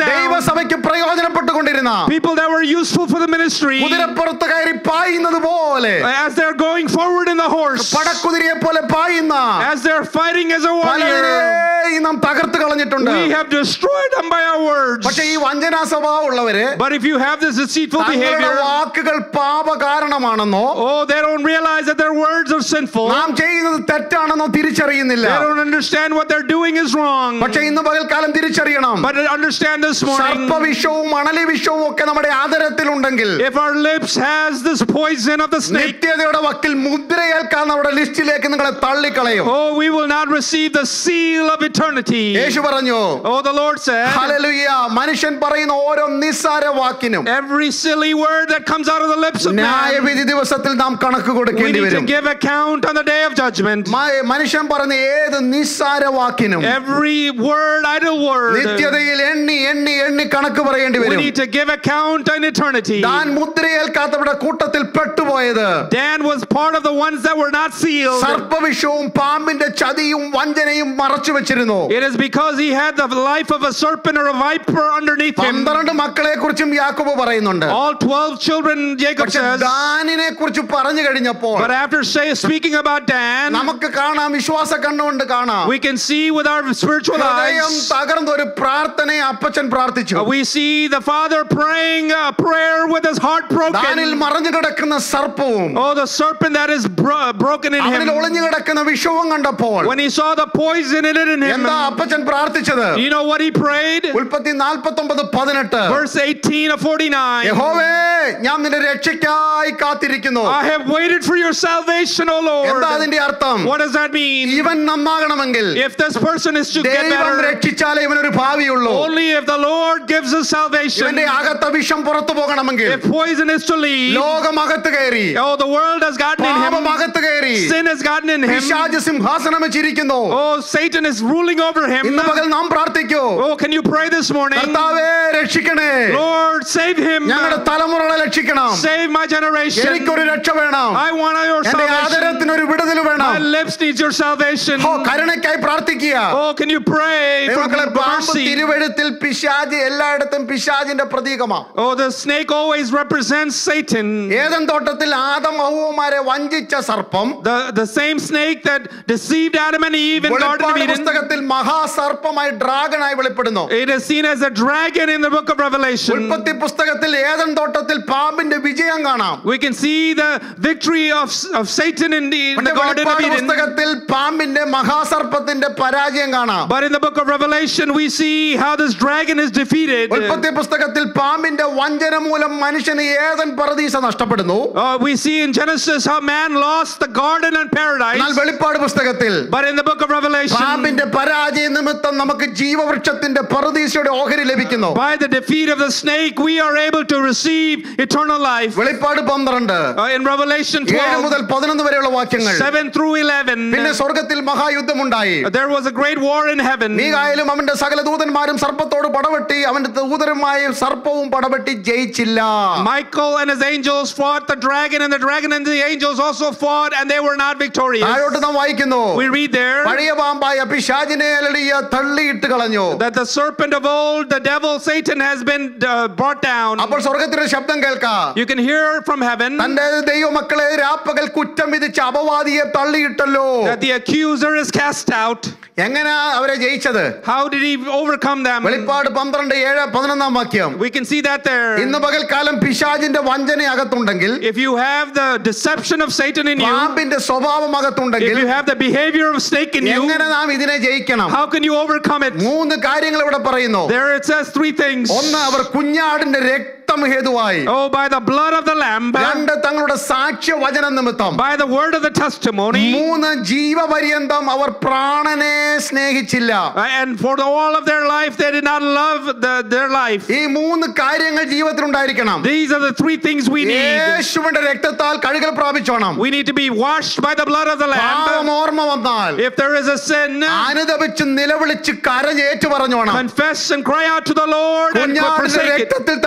ദൈവസഭയ്ക്ക് പ്രയോജനപ്പെട്ടുകൊണ്ടിരുന്ന people that were useful for the ministry, കുതിരപ്പുറത്ത് കയറി പായുന്നത് പോലെ as they're going forward in the horse, പടക്കുതിരയെ പോലെ പായുന്ന as they're fighting as a warrior, പലരെയും നാം തകർത്ത് കളഞ്ഞിട്ടുണ്ട് we have destroyed them by our words. പക്ഷെ ഈ വഞ്ചനാ സ്വഭാവമുള്ളവര് But if you have this deceitful തങ്ങളുടെ behavior, വാക്കുകൾ പാപ കാരണമാണെന്നോ oh, they don't realize that their words are sinful. നാം ചെയ്യുന്നത് തെറ്റാണെന്നോ തിരിച്ചറിയുന്നില്ല They don't understand what they're doing is wrong. പക്ഷെ ഇന്ന് പകൽക്കാലം തിരിച്ചറിയണം But understand this morning, സർപ്പവിഷവും Manali വിഷവും ഒക്കെ നമ്മുടെ ആദരത്തിലുണ്ടെങ്കിൽ if our lips has this poison of the snake, നിത്യതയുടെ വക്കിൽ മുദ്രയേൽക്കാൻ നമ്മുടെ ലിസ്റ്റിലേക്ക് നിങ്ങളെ തള്ളിക്കളയും oh, we will not receive the seal of eternity. യേശു പറഞ്ഞു Oh, the Lord said, hallelujah മനുഷ്യൻ പറയുന്ന ഓരോ നിസ്സാര വാക്കിനും every silly word that comes out of the lips of man, ന്യായവിധി ദിവസത്തിൽ നാം കണക്ക് we കൊടുക്കേണ്ടി need to വരും give account on the day of judgment. മ- മനുഷ്യൻ പറയുന്ന ഏത് നിസ്സാര വാക്കിനും Every word, idle word, നിത്യതയിൽ എണ്ണി എണ്ണി എണ്ണി കണക്ക് പറയേണ്ടി we വരും need to give account on eternity. താൻ മുദ്രയേൽക്കാത്തവരുടെ കൂട്ടത്തിൽ പെട്ടുപോയത് Dan was part of the ones that were not sealed. സർപ്പവിഷവും പാമ്പിന്റെ ചതിയും വഞ്ചനയും മറച്ചു വെച്ചിരുന്നു It is because he had the life of a serpent or a viper underneath him. പന്ത്രണ്ട് മക്കളെ കുറിച്ചും യാക്കോബ് പറയുന്നുണ്ട് All 12 children, Jacob പക്ഷെ says. ദാനിനെ കുറിച്ച് പറഞ്ഞു കഴിഞ്ഞപ്പോൾ But after say, speaking about Dan, നമുക്ക് കാണാം വിശ്വാസ കണ്ണുകൊണ്ട് കാണാം we can see with our spiritual ഹൃദയം eyes. തകർന്ന ഒരു പ്രാർത്ഥനയെ അപ്പച്ചൻ പ്രാർത്ഥിച്ചു uh, We see the father praying a prayer with his heart ദാനിൽ broken. മറഞ്ഞു കിടക്കുന്ന സർപ്പവും Oh, the serpent that is bro- broken in അവനിൽ him. ഒളിഞ്ഞു കിടക്കുന്ന വിഷവും കണ്ടപ്പോൾ When he saw the poison in it in him, എന്താ അപ്പച്ചൻ പ്രാർത്ഥിച്ചത് you know what he prayed? ഉൽപ്പത്തി നാൽപ്പത്തി ഒമ്പത് പതിനെട്ട് Verse 18 of 49. യഹോവേ ഞാൻ നിന്റെ രക്ഷയ്ക്കായി കാത്തിരിക്കുന്നു I have waited for your salvation, O എന്താ Lord. അതിന്റെ അർത്ഥം What does that mean? ഇവൻ നന്നാകണമെങ്കിൽ If this person is to get ദൈവം better, രക്ഷിച്ചാലേ ഇവനൊരു ഭാവിയുള്ളൂ only if the Lord gives us salvation. ഇവന്റെ അകത്ത വിഷം പുറത്തു പോകണമെങ്കിൽ If poison is to leave, ലോകം അകത്ത് കയറി oh, the world has gotten in പാപം him, അകത്ത് കയറി sin has gotten in him. പിശാച് സിംഹാസനം വെച്ചിരിക്കുന്നു Oh, Satan is ruling over him. ഇന്ന് പകൽ നാം പ്രാർത്ഥിക്കൂ Oh, can you pray this morning? കർത്താവേ രക്ഷിക്കണേ Lord, save him. ഞങ്ങളുടെ തലമുറകളെ രക്ഷിക്കണം Save my generation. എനിക്കൊരു രക്ഷ വേണം I want your എന്റെ salvation. ആദരത്തിന് ഒരു വിടുതൽ My വേണം lips needs your salvation. ഓ കരുണയ്ക്കായി പ്രാർത്ഥിക്കുക Oh, can you pray for ദൈവമക്കളെ പാമ്പ് mercy? തിരുവഴുത്തിൽ പിശാജ് എല്ലായിടത്തും പിശാജിന്റെ പ്രതീകമാ Oh, the snake always represents Satan. ഏതൻ തോട്ടത്തിൽ ആദം ഹൗവമാരെ വഞ്ചിച്ച സർപ്പം The, the same snake that deceived Adam and Eve in Garden of വെളിപ്പാട് Eden. പുസ്തകത്തിൽ മഹാസർപ്പമായി ഡ്രാഗണായി വെളിപ്പെടുന്നു It is seen as a dragon in the book of Revelation. ഉൽപ്പത്തി പുസ്തകത്തിൽ ഏതൻ തോട്ടത്തിൽ പാമ്പിന്റെ വിജയം കാണാം We can see the victory of, of Satan in the, in the പക്ഷേ Garden of വെളിപ്പാട് Eden. പുസ്തകത്തിൽ പാമ്പിന്റെ മഹാസർപ്പത്തിന്റെ പരാജയം കാണാം But in the book of Revelation, we see how this dragon is defeated. ഉൽപ്പത്തി പുസ്തകത്തിൽ പാമ്പിന്റെ വഞ്ചന മൂലം മനുഷ്യന് ഏതൻ പറദീസ നഷ്ടപ്പെടുന്നു Uh, we see in Genesis how man lost the garden and എന്നാൽ paradise. വെളിപ്പാട് പുസ്തകത്തിൽ But in the book of Revelation, പാമ്പിന്റെ പരാജയ നിമിത്തം നമുക്ക് ജീവവൃക്ഷത്തിന്റെ പറദീസയുടെ ഓഹരി ലഭിക്കുന്നു by the defeat of the snake, we are able to receive eternal life. വെളിപ്പാട് പന്ത്രണ്ട് Uh, in Revelation ഏഴ് 12, മുതൽ പതിനൊന്ന് വരെയുള്ള വാക്യങ്ങൾ 7 through 11, പിന്നെ സ്വർഗത്തിൽ മഹായുദ്ധമുണ്ടായി there was a great war in heaven. മീകായാലും അവന്റെ സകല ദൂതന്മാരും സർപ്പത്തോട് പടവെട്ടി അവന്റെ ദൂതരുമായി സർപ്പവും പടവെട്ടി ജയിച്ചില്ല Michael and his angels fought the dragon, and the dragon and the angels also fought, and they were not victorious. താഴോട്ട് നാം വായിക്കുന്നു We read there പഴയ പാമ്പായ പിശാചിനെ അലടിയ തള്ളിയിട്ട് കളഞ്ഞു that the serpent of old, the devil Satan, has been uh, brought down. അപ്പോൾ സ്വർഗത്തിലൊരു ശബ്ദം കേൾക്കാം You can hear from heaven തന്റെ ദൈവമക്കളെ രാപ്പകൽ കുറ്റം വിധിച്ച അപവാദിയെ തള്ളിയിട്ടല്ലോ that the accuser is cast out. എങ്ങനെയാ അവരെ ജയിച്ചത് How did he overcome them? വെളിപ്പാട് പന്ത്രണ്ട് ഏഴ് പതിനൊന്നാം വാക്യം We can see that there. ഇന്ന് പകൽക്കാലം പിശാചിന്റെ വഞ്ചന അകത്തുണ്ടെങ്കിൽ If you have the deception of Satan in you, പാമ്പിന്റെ സ്വഭാവം if അകത്തുണ്ടെങ്കിൽ you have the behavior of snake in you, എങ്ങനെ നാം ഇതിനെ ജയിക്കണം how can you overcome it? മൂന്ന് കാര്യങ്ങൾ ഇവിടെ പറയുന്നു There it says three things. ഒന്ന് അവർ കുഞ്ഞാടിന്റെ രക്തം ഹേതുവായി Oh, by the blood of the Lamb, രണ്ട് തങ്ങളുടെ സാക്ഷ്യ വചന നിമിത്തം by the word of the testimony, മൂന്ന് ജീവപര്യന്തം അവർ പ്രാണനെ സ്നേഹിച്ചില്ല and for the, all of their life, they did not love the, their life. ഈ മൂന്ന് കാര്യങ്ങൾ ജീവിതത്തിൽ ഉണ്ടായിരിക്കണം These are the three things we need. യേശുവിന്റെ രക്തത്താൽ കഴുകൽ പ്രാപിച്ചോണം We need to be washed by the blood of the പാപം Lamb. ഓർമ്മ വന്നാൽ If there is a sin, അനുദപിച്ച് നിലവിളിച്ച് കരഞ്ഞേറ്റു പറഞ്ഞോണം confess and cry out to the Lord and കുഞ്ഞാടിന്റെ forsake it. രക്തത്തിൽ തങ്ങളുടെ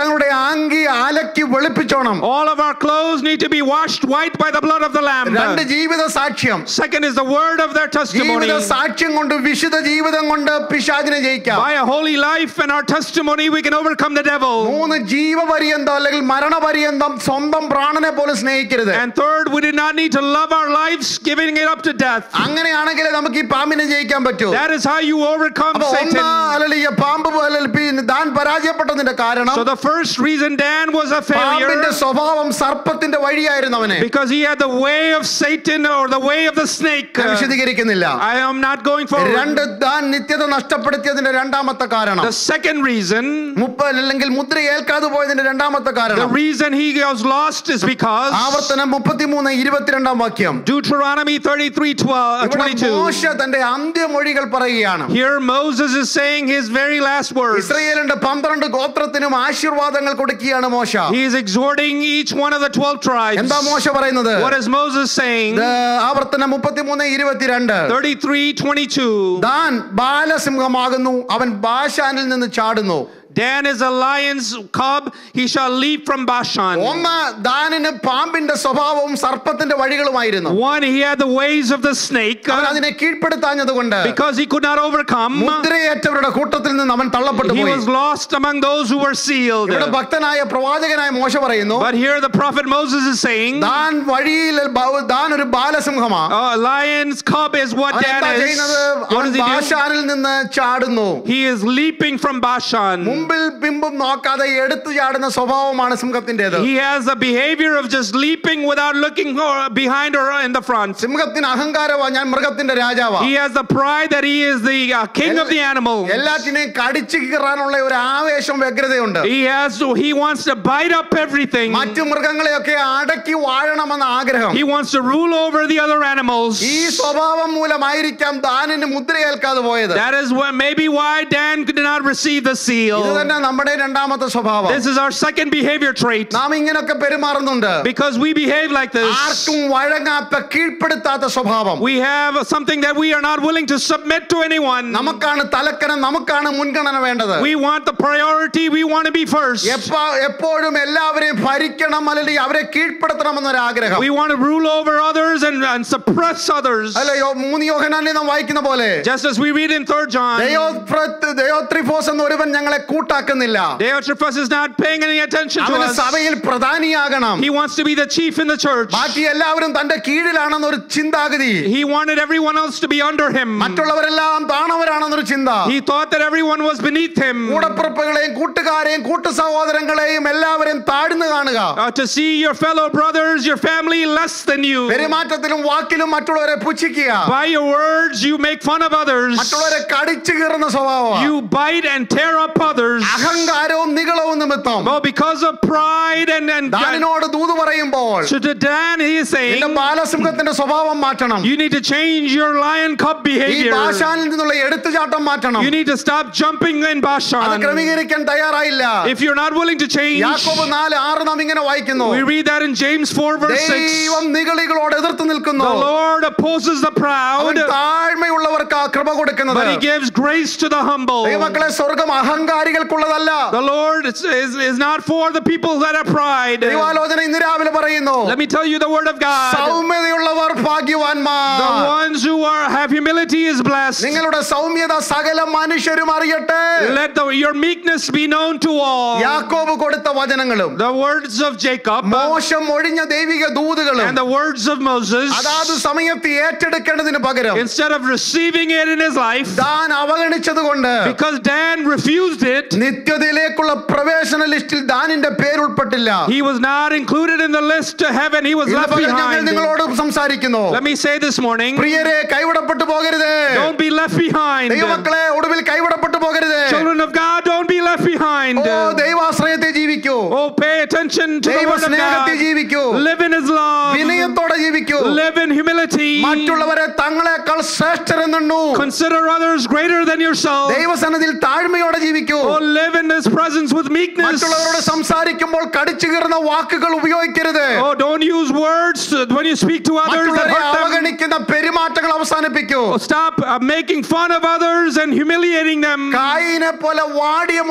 അങ്കി അലക്കി വെളുപ്പിച്ചോണം All of our clothes need to be washed white by the blood of the Lamb. രണ്ട് ജീവിത സാക്ഷ്യം Second is the word of their testimony. ജീവിത സാക്ഷ്യം കൊണ്ട് വിശുദ്ധ ജീവിതം കൊണ്ട് പിശാചിനെ ജയിക്കാം By a holy life and our testimony, we can overcome the devil. മൂന്ന് ജീവപര്യന്തം അല്ലെങ്കിൽ മരണപര്യന്തം സ്വന്തം പ്രാണനെ പോലെ സ്നേഹിക്കരുത് And third, we did not need to love our lives, giving it up to death. അങ്ങനെയാണെങ്കിൽ നമുക്ക് ഈ പാമ്പിനെ ജയിക്കാൻ പറ്റൂ That is how you overcome അപ്പൊ ഒന്ന് Satan. അല്ലെങ്കിൽ ഈ പാമ്പ് അല്ലെങ്കിൽ പിന്നെ താൻ പരാജയപ്പെട്ടതിന്റെ കാരണം So the first reason Dan was a failure പാമ്പിന്റെ സ്വഭാവം സർപ്പത്തിന്റെ വഴിയായിരുന്നു അവനെ because he had the way of Satan or the way of the snake. ഞാൻ Uh, വിശദീകരിക്കുന്നില്ല I am not going forward. രണ്ട് താൻ നിത്യത നഷ്ടപ്പെടുത്തിയതിന്റെ രണ്ടാമത്തെ കാരണം The second reason, മുപ്പ അല്ലെങ്കിൽ മുദ്ര ഏൽക്കാതെ പോയതിന്റെ രണ്ടാമത്തെ the കാരണം reason he was lost is because ആവർത്തനം മുപ്പത്തിമൂന്ന് ഇരുപത്തിരണ്ടാം വാക്യം Deuteronomy 33 12, ഇവിടെ 22. മോശ തന്റെ അന്ത്യമൊഴികൾ പറയുകയാണ് Here Moses is saying his very last words. ഇസ്രയേലിന്റെ പന്ത്രണ്ട് ഗോത്രത്തിനും ആശീർവാദങ്ങൾ കൊടുക്കുകയാണ് മോശ He is exhorting each one of the 12 tribes. എന്താ മോശ പറയുന്നത് What is Moses saying? ഇത് ആവർത്തനം മുപ്പത്തിമൂന്ന് ഇരുപത്തിരണ്ട് 33 22. താൻ ബാലസിംഹമാകുന്നു അവൻ ബാഷാനിൽ നിന്ന് ചാടുന്നു Dan is a lion's cub, he shall leap from Bashan. ഒന്ന് ദാനിന് പാമ്പിന്റെ സ്വഭാവവും സർപ്പത്തിന്റെ വഴികളുമായിരുന്നു One, he had the ways of the snake അവൻ uh, അതിനെ കീഴ്പ്പെടുത്താഞ്ഞതുകൊണ്ട് because he could not overcome. മുദ്രയേറ്റവരുടെ കൂട്ടത്തിൽ നിന്ന് അവൻ തള്ളപ്പെട്ടു He പോയി was lost among those who were sealed. ഇവിടെ ഭക്തനായ പ്രവാചകനായ മോശ പറയുന്നു But here the prophet Moses is saying, താൻ വഴിയിൽ ബ- താൻ ഒരു ബാലസിംഹമാ a lion's cub is what അവൻ Dan എന്താ is. ചെയ്യുന്നത് What അവൻ does he do? ബാഷാനിൽ നിന്ന് ചാടുന്നു He is leaping from Bashan. മുമ്പിൽ പിമ്പും നോക്കാതെ എടുത്തു ചാടുന്ന സ്വഭാവമാണ് സിംഹത്തിന്റേത് He has the behavior of just leaping without looking or- behind or in the front. സിംഹത്തിന് അഹങ്കാരമാ ഞാൻ മൃഗത്തിന്റെ രാജാവാ He has the pride that he is the uh, king of the animal. എല്ലാറ്റിനെയും കടിച്ചു കീറാനുള്ള ഒരു ആവേശം വ്യഗ്രതയുണ്ട് He has he wants to bite up everything. മറ്റു മൃഗങ്ങളെയൊക്കെ അടക്കി വാഴണമെന്ന ആഗ്രഹം He wants to rule over the other animals. ഈ സ്വഭാവം മൂലമായിരിക്കാം ദാനിന് മുദ്രയേൽക്കാതെ പോയത് That is what maybe why Dan did not receive the ഇത് seal. തന്നെ നമ്മുടെ രണ്ടാമത്തെ സ്വഭാവം This is our second behavior trait. നാം ഇങ്ങനൊക്കെ പെരുമാറുന്നുണ്ട് Because we behave like this. ആർക്കും വഴങ്ങാത്ത കീഴ്പ്പെടുത്താത്ത സ്വഭാവം We have something that we are not willing to submit to anyone. നമുക്കാണ് തലക്കനം നമുക്കാണ് മുൻഗണന വേണ്ടത് We want the priority. We want to be first. എപ്പ- എപ്പോഴും എല്ലാവരെയും ഭരിക്കണം അല്ലെങ്കിൽ അവരെ കീഴ്പ്പെടുത്തണമെന്നൊരു ആഗ്രഹം We want to rule over others and, and suppress others. അല്ലയോ മൂന്ന് യോഹനാനിൽ നാം വായിക്കുന്ന പോലെ Just as we read in 3 John, ദയോത്രത്ത്- ദയോത്രിഫോസ് എന്ന ഒരുവൻ ഞങ്ങളെ കൂട്ടാക്കുന്നില്ല Diotrephes is not paying any attention to അവന് us. സഭയിൽ പ്രധാനിയാകണം He wants to be the chief in the church. ബാക്കി എല്ലാവരും തന്റെ കീഴിലാണെന്നൊരു ചിന്താഗതി He wanted everyone else to be under him. മറ്റുള്ളവരെല്ലാം താണവരാണെന്നൊരു ചിന്ത He thought that everyone was beneath him. കൂടപ്പിറപ്പുകളെയും കൂട്ടുകാരെയും കൂട്ടു സഹോദരങ്ങളെയും എല്ലാവരെയും താഴ്ന്നു കാണുക Uh, to see your fellow brothers, your family less than you. പെരുമാറ്റത്തിലും വാക്കിലും മറ്റുള്ളവരെ പുച്ഛിക്കുക By your words, you make fun of others. മറ്റുള്ളവരെ കടിച്ചു കീറുന്ന സ്വഭാവം You bite and tear up others. അഹങ്കാരവും നികളവും നിമിത്തം Well, because of pride and, and ദാനിനോട് ദൂത് പറയുമ്പോൾ so to Dan, he is saying, നിന്റെ ബാലസിംഹത്തിന്റെ സ്വഭാവം മാറ്റണം you need to change your lion cub ഈ behavior. ഭാഷാനിൽ നിന്നുള്ള എടുത്തുചാട്ടം മാറ്റണം You need to stop jumping in അത് Bashan. ക്രമീകരിക്കാൻ തയ്യാറായില്ല If you're not willing to change, യാക്കോബ് നാല് ആറ് നാം ഇങ്ങനെ വായിക്കുന്നു we read that in James 4, verse 6. ദൈവം നികളികളോട് എതിർത്ത് നിൽക്കുന്നു The Lord opposes the അവൻ proud, താഴ്മയുള്ളവർക്ക് ആ കൃപ കൊടുക്കുന്നത് but he gives grace to the humble. ദൈവമക്കളെ സ്വർഗം അഹങ്കാരികൾക്കുള്ളതല്ല The Lord is, is, is not for the people that have pride. ദൈവാലോചന ഇന്ന് രാവിലെ പറയുന്നു Let me tell you the word of God. സൗമ്യതയുള്ളവർ The ഭാഗ്യവാന്മാർ ones who are have humility is blessed. നിങ്ങളുടെ സൗമ്യത സകല മനുഷ്യരും അറിയട്ടെ Let the, your meekness be known to all. യാക്കോബ് കൊടുത്ത വചനങ്ങളും The words of Jacob മോശം ഒഴിഞ്ഞ ദൈവിക ദൂതുകളും and the words of Moses, അതാത് സമയത്ത് ഏറ്റെടുക്കേണ്ടതിന് പകരം instead of receiving it in his life, താൻ അവഗണിച്ചത് കൊണ്ട് because Dan refused it, നിത്യതയിലേക്കുള്ള പ്രവേശന ലിസ്റ്റിൽ ദാനിന്റെ പേര് ഉൾപ്പെട്ടില്ല he was not included in the list to heaven. He was ഇന്ന് left പകൽ ഞങ്ങൾ behind. നിങ്ങളോട് സംസാരിക്കുന്നു Let me say this morning, പ്രിയരെ കൈവിടപ്പെട്ടു പോകരുത് don't be left behind. ദൈവമക്കളെ ഒടുവിൽ കൈവിടപ്പെട്ടു പോകരുത് Children of God, don't be left behind. Oh ദൈവാശ്രയത്തെ ജീവിക്കൂ Oh, pay attention to the ദൈവ word of സ്നേഹത്തെ God. ജീവിക്കൂ Live in His love. വിനയത്തോടെ ജീവിക്കൂ Live in humility. മറ്റുള്ളവരെ തങ്ങളെക്കാൾ ശ്രേഷ്ഠരെന്നു Consider others greater than yourself. ദൈവസന്നതിൽ താഴ്മയോടെ ജീവിക്കൂ Oh, live in His presence with meekness. മറ്റുള്ളവരോട് സംസാരിക്കുമ്പോൾ കടിച്ചു കീറുന്ന വാക്കുകൾ ഉപയോഗിക്കരുത് Oh, don't use words to- when you speak to others that മറ്റുള്ളവരെ hurt them. അവഗണിക്കുന്ന പെരുമാറ്റങ്ങൾ അവസാനിപ്പിക്കൂ Oh, Stop uh, making fun of others and humiliating them. കായിനെ പോലെ വാടിയ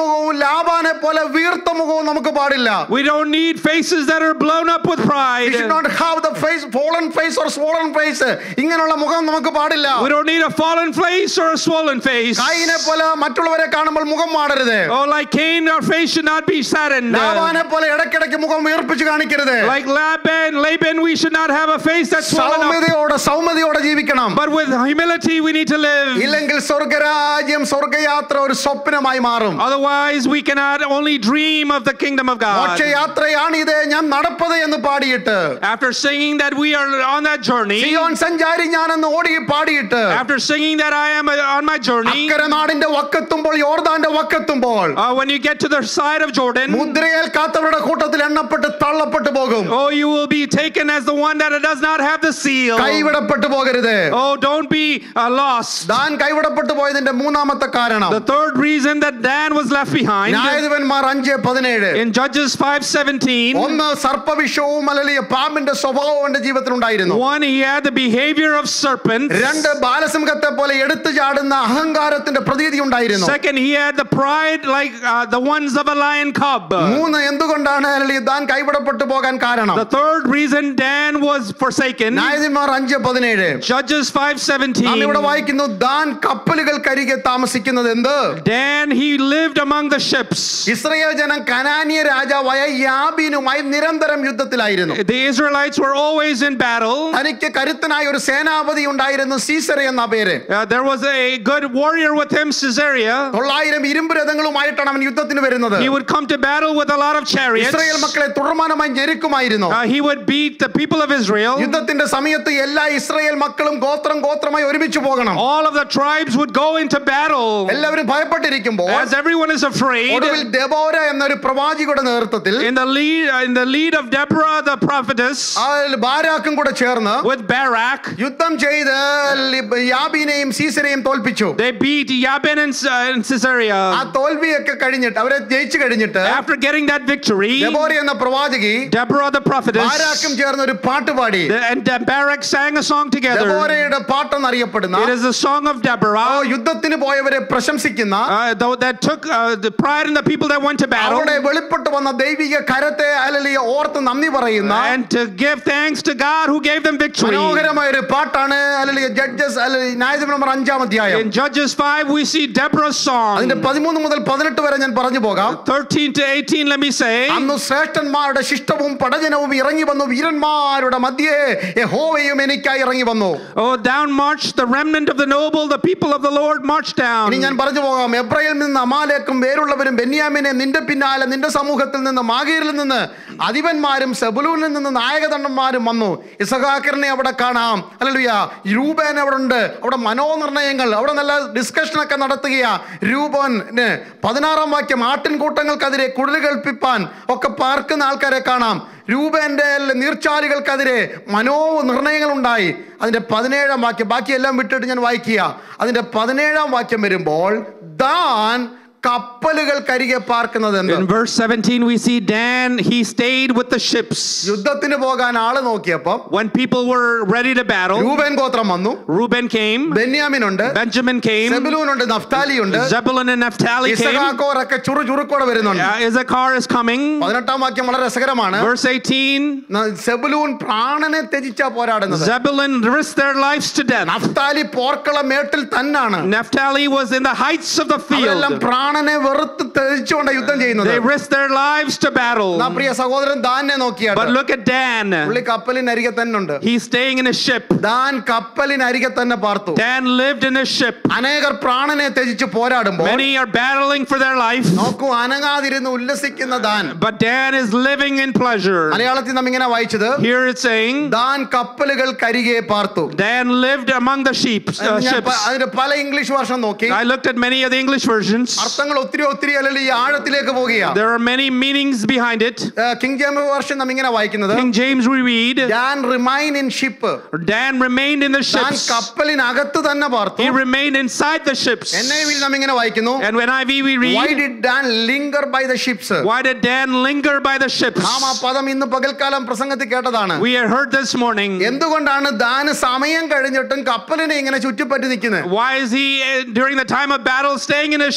മുഖവും ലാബാനെ പോലെ വീർത്ത മുഖവും നമുക്ക് പാടില്ല We don't need faces that are blown up with We pride. should not have the face fallen face or swollen face ഇങ്ങനെയുള്ള മുഖം നമുക്ക് പാടില്ല We don't need a fallen face or a swollen face. കായിനെ പോലെ മറ്റുള്ളവരെ കാണുമ്പോൾ മുഖം മാടരുത് Oh, like Cain, our face should not be saddened. ലാബാനെ പോലെ ഇടയ്ക്കിടയ്ക്ക് മുഖം വീർപ്പിച്ച് കാണിക്കരുത് Like Laban, Laban, we should not have a face that's swollen up. സൗമ്യതയോടെ സൗമ്യതയോടെ ജീവിക്കണം But with humility, we need to live. ഇല്ലെങ്കിൽ സ്വർഗരാജ്യം സ്വർഗയാത്ര ഒരു സ്വപ്നമായി മാറും Otherwise, we cannot only dream of the kingdom of God. മോക്ഷയാത്രയാണ് ഇത് ഞാൻ നടപ്പത് എന്ന് പാടിയിട്ട് After singing that we are on that journey, Zion സഞ്ചാരി ഞാനെന്ന് ഓടി പാടിയിട്ട് after singing that I am uh, on my journey, അക്കര നാടിന്റെ വക്കെത്തുമ്പോൾ യോർദാന്റെ വക്കെത്തുമ്പോൾ uh, when you get to the side of Jordan, മുദ്രയേൽക്കാത്തവരുടെ കൂട്ടത്തിൽ എണ്ണപ്പെട്ട് തള്ളപ്പെട്ടു പോകും oh, you will be taken as the one that does not have the seal. കൈവിടപ്പെട്ടു പോകരുത് Oh, don't be uh, lost. താൻ കൈവിടപ്പെട്ടു പോയതിന്റെ മൂന്നാമത്തെ കാരണം The third reason that Dan was left behind ന്യായാധിപന്മാർ അഞ്ച് പതിനേഴ് in Judges 5:17, ഒന്ന് സർപ്പവിഷവും അല്ലെങ്കിൽ പാമ്പിന്റെ സ്വഭാവവും അവന്റെ ജീവിതത്തിൽ ഉണ്ടായിരുന്നു one he had the behavior of serpents. രണ്ട് ബാലസിംഹത്തെ പോലെ എടുത്തു ചാടുന്ന അഹങ്കാരത്തിന്റെ പ്രതീതി ഉണ്ടായിരുന്നു Second, he had the pride like uh, the ones of a lion cub. മൂന്ന് എന്തുകൊണ്ടാണ് അല്ലെങ്കിൽ താൻ കൈവിടപ്പെട്ടു പോകാൻ കാരണം The third reason Dan was forsaken, ന്യായാധിപന്മാർ അഞ്ച് പതിനേഴ് Judges നാം ഇവിടെ 5:17. വായിക്കുന്നു ദാൻ കപ്പലുകൾക്കരികെ താമസിക്കുന്നത് എന്ത് Dan he lived among the ships. Israel ജനം കനാനിയ രാജാവായ യാബീനുമായി നിരന്തരം യുദ്ധത്തിലായിരുന്നു The Israelites were always in battle. തനിക്ക് കരുത്തനായ ഒരു സേനാപതി ഉണ്ടായിരുന്നു സീസര എന്ന പേര് Uh, there was a good warrior with him, Caesarea. തൊള്ളായിരം ഇരുമ്പ് രഥങ്ങളുമായിട്ടാണ് അവൻ യുദ്ധത്തിന് വരുന്നത് He would come to battle with a lot of chariots. Israel മക്കളെ തുടർമാനമായി ഞെരുക്കുമായിരുന്നു Uh, he would beat the people of Israel. യുദ്ധത്തിന്റെ സമയത്ത് എല്ലാ ഇസ്രയേൽ മക്കളും ഗോത്രം ഗോത്രമായി ഒരുമിച്ച് പോകണം All of the tribes would go into battle. എല്ലാവരും ഭയപ്പെട്ടിരിക്കുമ്പോൾ As everyone is afraid, ഒടുവിൽ ഡെബോര എന്നൊരു പ്രവാചിയുടെ നേതൃത്വത്തിൽ in the lead, uh, in the lead of Deborah the prophetess ആ ബാരാക്കും കൂടെ ചേർന്ന് with Barak, യുദ്ധം ചെയ്ത് ലി- യാബീനെയും സീസരെയും തോൽപ്പിച്ചു they beat Yabin and, uh, and ആ Caesarea. തോൽവിയൊക്കെ കഴിഞ്ഞിട്ട് അവരെ ജയിച്ചു കഴിഞ്ഞിട്ട് After getting that victory, ഡെബോര എന്ന പ്രവാചകി Deborah the prophetess ബാരാക്കും ചേർന്ന് ഒരു പാട്ട് പാടി the- and uh, Barak sang a song together. ഡെബോരയുടെ പാട്ടെന്നറിയപ്പെടുന്ന It is the song of ആ Deborah യുദ്ധത്തിന് പോയവരെ പ്രശംസിക്കുന്ന uh, though that took uh, the pride in the people that went to battle അവിടെ വെളിപ്പെട്ട് വന്ന ദൈവിക കരത്തെ അല്ലെങ്കിൽ ഓർത്ത് നന്ദി പറയുന്ന and to give thanks to God who gave them victory. മനോഹരമായ ഒരു പാട്ടാണ് അല്ലെങ്കിൽ ജഡ്ജസ് അല്ലെങ്കിൽ ന്യായാധിപ നമ്പർ അഞ്ചാം അധ്യായം In Judges 5, we see Deborah's അതിന്റെ song. പതിമൂന്ന് മുതൽ പതിനെട്ട് വരെ ഞാൻ പറഞ്ഞു പോകാം 13 to 18, let me say. അന്ന് ശ്രേഷ്ഠന്മാരുടെ ശിഷ്ടവും പടജനവും ഇറങ്ങി വന്നു വീരന്മാരുടെ മധ്യേ യഹോവയും എനിക്കായി ഇറങ്ങി വന്നു Oh, down marched the remnant of the noble, the people of the Lord marched down. ഇനി ഞാൻ പറഞ്ഞു പോകാം എബ്രയിൽ നിന്ന് അമാലേക്കും വേരുള്ളവരും ബെന്യാമിനെ നിന്റെ പിന്നാലെ നിന്റെ സമൂഹത്തിൽ നിന്ന് മാഗീരിൽ നിന്ന് അധിപന്മാരും സെബുലൂനിൽ നിന്ന് നായകദണ്ഡന്മാരും വന്നു ഇസഹാക്കറിനെ അവിടെ കാണാം അല്ലല്ലുയ രൂപേൻ അവിടെ ഉണ്ട് അവിടെ മനോനിർണയങ്ങൾ അവിടെ നല്ല ഡിസ്കഷൻ ഒക്കെ നടത്തുകയാ രൂപന് പതിനാറാം വാക്യം ആട്ടിൻകൂട്ടങ്ങൾക്കെതിരെ കുഴൽ കേൾപ്പിപ്പാൻ ഒക്കെ പാർക്കുന്ന ആൾക്കാരെ കാണാം രൂപേന്റെ നീർച്ചാലുകൾക്കെതിരെ മനോ നിർണയങ്ങൾ ഉണ്ടായി അതിന്റെ പതിനേഴാം വാക്യം ബാക്കിയെല്ലാം വിട്ടിട്ട് ഞാൻ വായിക്കുക അതിന്റെ പതിനേഴാം വാക്യം വരുമ്പോൾ ദാൻ കപ്പലുകൾക്കരികെ പാർക്കുന്നത് എന്ത് In verse 17, we see Dan, he stayed with the ships. യുദ്ധത്തിന് പോകാൻ ആള് നോക്കിയപ്പോ When people were ready to battle, രൂപൻ ഗോത്രം വന്നു Reuben came, ബെന്യാമിനുണ്ട് Benjamin came, സെബുലൂനുണ്ട് നഫ്താലിയുണ്ട് Zebulun and Naphtali came, ഇസഹാക്കോറൊക്കെ ചുറു ചുറുക്കോടെ വരുന്നുണ്ട് uh, Issachar is coming. പതിനെട്ടാം വാക്യം വളരെ രസകരമാണ് Verse 18, ന- സെബുലൂൻ പ്രാണനെ ത്യജിച്ചാ പോരാടുന്നത് Zebulun risked their lives to death. Naphtali പോർക്കള മേട്ടിൽ തന്നാണ് Naphtali was in the heights of the അവരെല്ലാം field. പ്രാണനെ വെറുത്ത് ത്യജിച്ചുകൊണ്ട് യുദ്ധം ചെയ്യുന്നത് They risked their lives to battle. നാ പ്രിയ സഹോദരൻ ദാനെ But നോക്കിയാണ് look at Dan. പുള്ളി കപ്പലിനരികെ തന്നെ ഉണ്ട് He's staying in a ship. Dan കപ്പലിനരികെ തന്നെ പാർത്തു Dan lived in a ship. അനേകർ പ്രാണനെ ത്യജിച്ച് പോരാടുമ്പോൾ Many are battling for their life, നോക്കൂ അനങ്ങാതിരുന്ന് ഉല്ലസിക്കുന്ന Dan but Dan is living in pleasure. മലയാളത്തിൽ നാം ഇങ്ങനെ വായിച്ചത് Here it's saying, ദാൻ കപ്പലുകൾ കരികെ പാർത്തു Dan lived among the sheep, uh, ഞാൻ പ- ships. അതിന്റെ പല ഇംഗ്ലീഷ് വർഷം നോക്കി I looked at many of the English versions. അർത്ഥങ്ങൾ ഒത്തിരി ഒത്തിരി അല്ലെങ്കിൽ ഈ ആഴത്തിലേക്ക് പോകുക There are many meanings behind it. King James വർഷം നാം ഇങ്ങനെ വായിക്കുന്നത് King James we read, Dan remain in ship Dan remained in the താൻ ships. കപ്പലിനകത്ത് തന്നെ പാർത്തു He remained inside the ships. N I V നാം ഇങ്ങനെ വായിക്കുന്നു And when IV we why read, did Dan linger by the ships why did Dan linger by the ships? നാം ആ പദം ഇന്ന് പകൽക്കാലം പ്രസംഗത്തിൽ കേട്ടതാണ് We had heard this morning. എന്തുകൊണ്ടാണ് ദാന് സമയം കഴിഞ്ഞിട്ടും കപ്പലിനെ ഇങ്ങനെ ചുറ്റിപ്പറ്റി നിൽക്കുന്നത് Why is he uh, during the time of battle staying in a ship?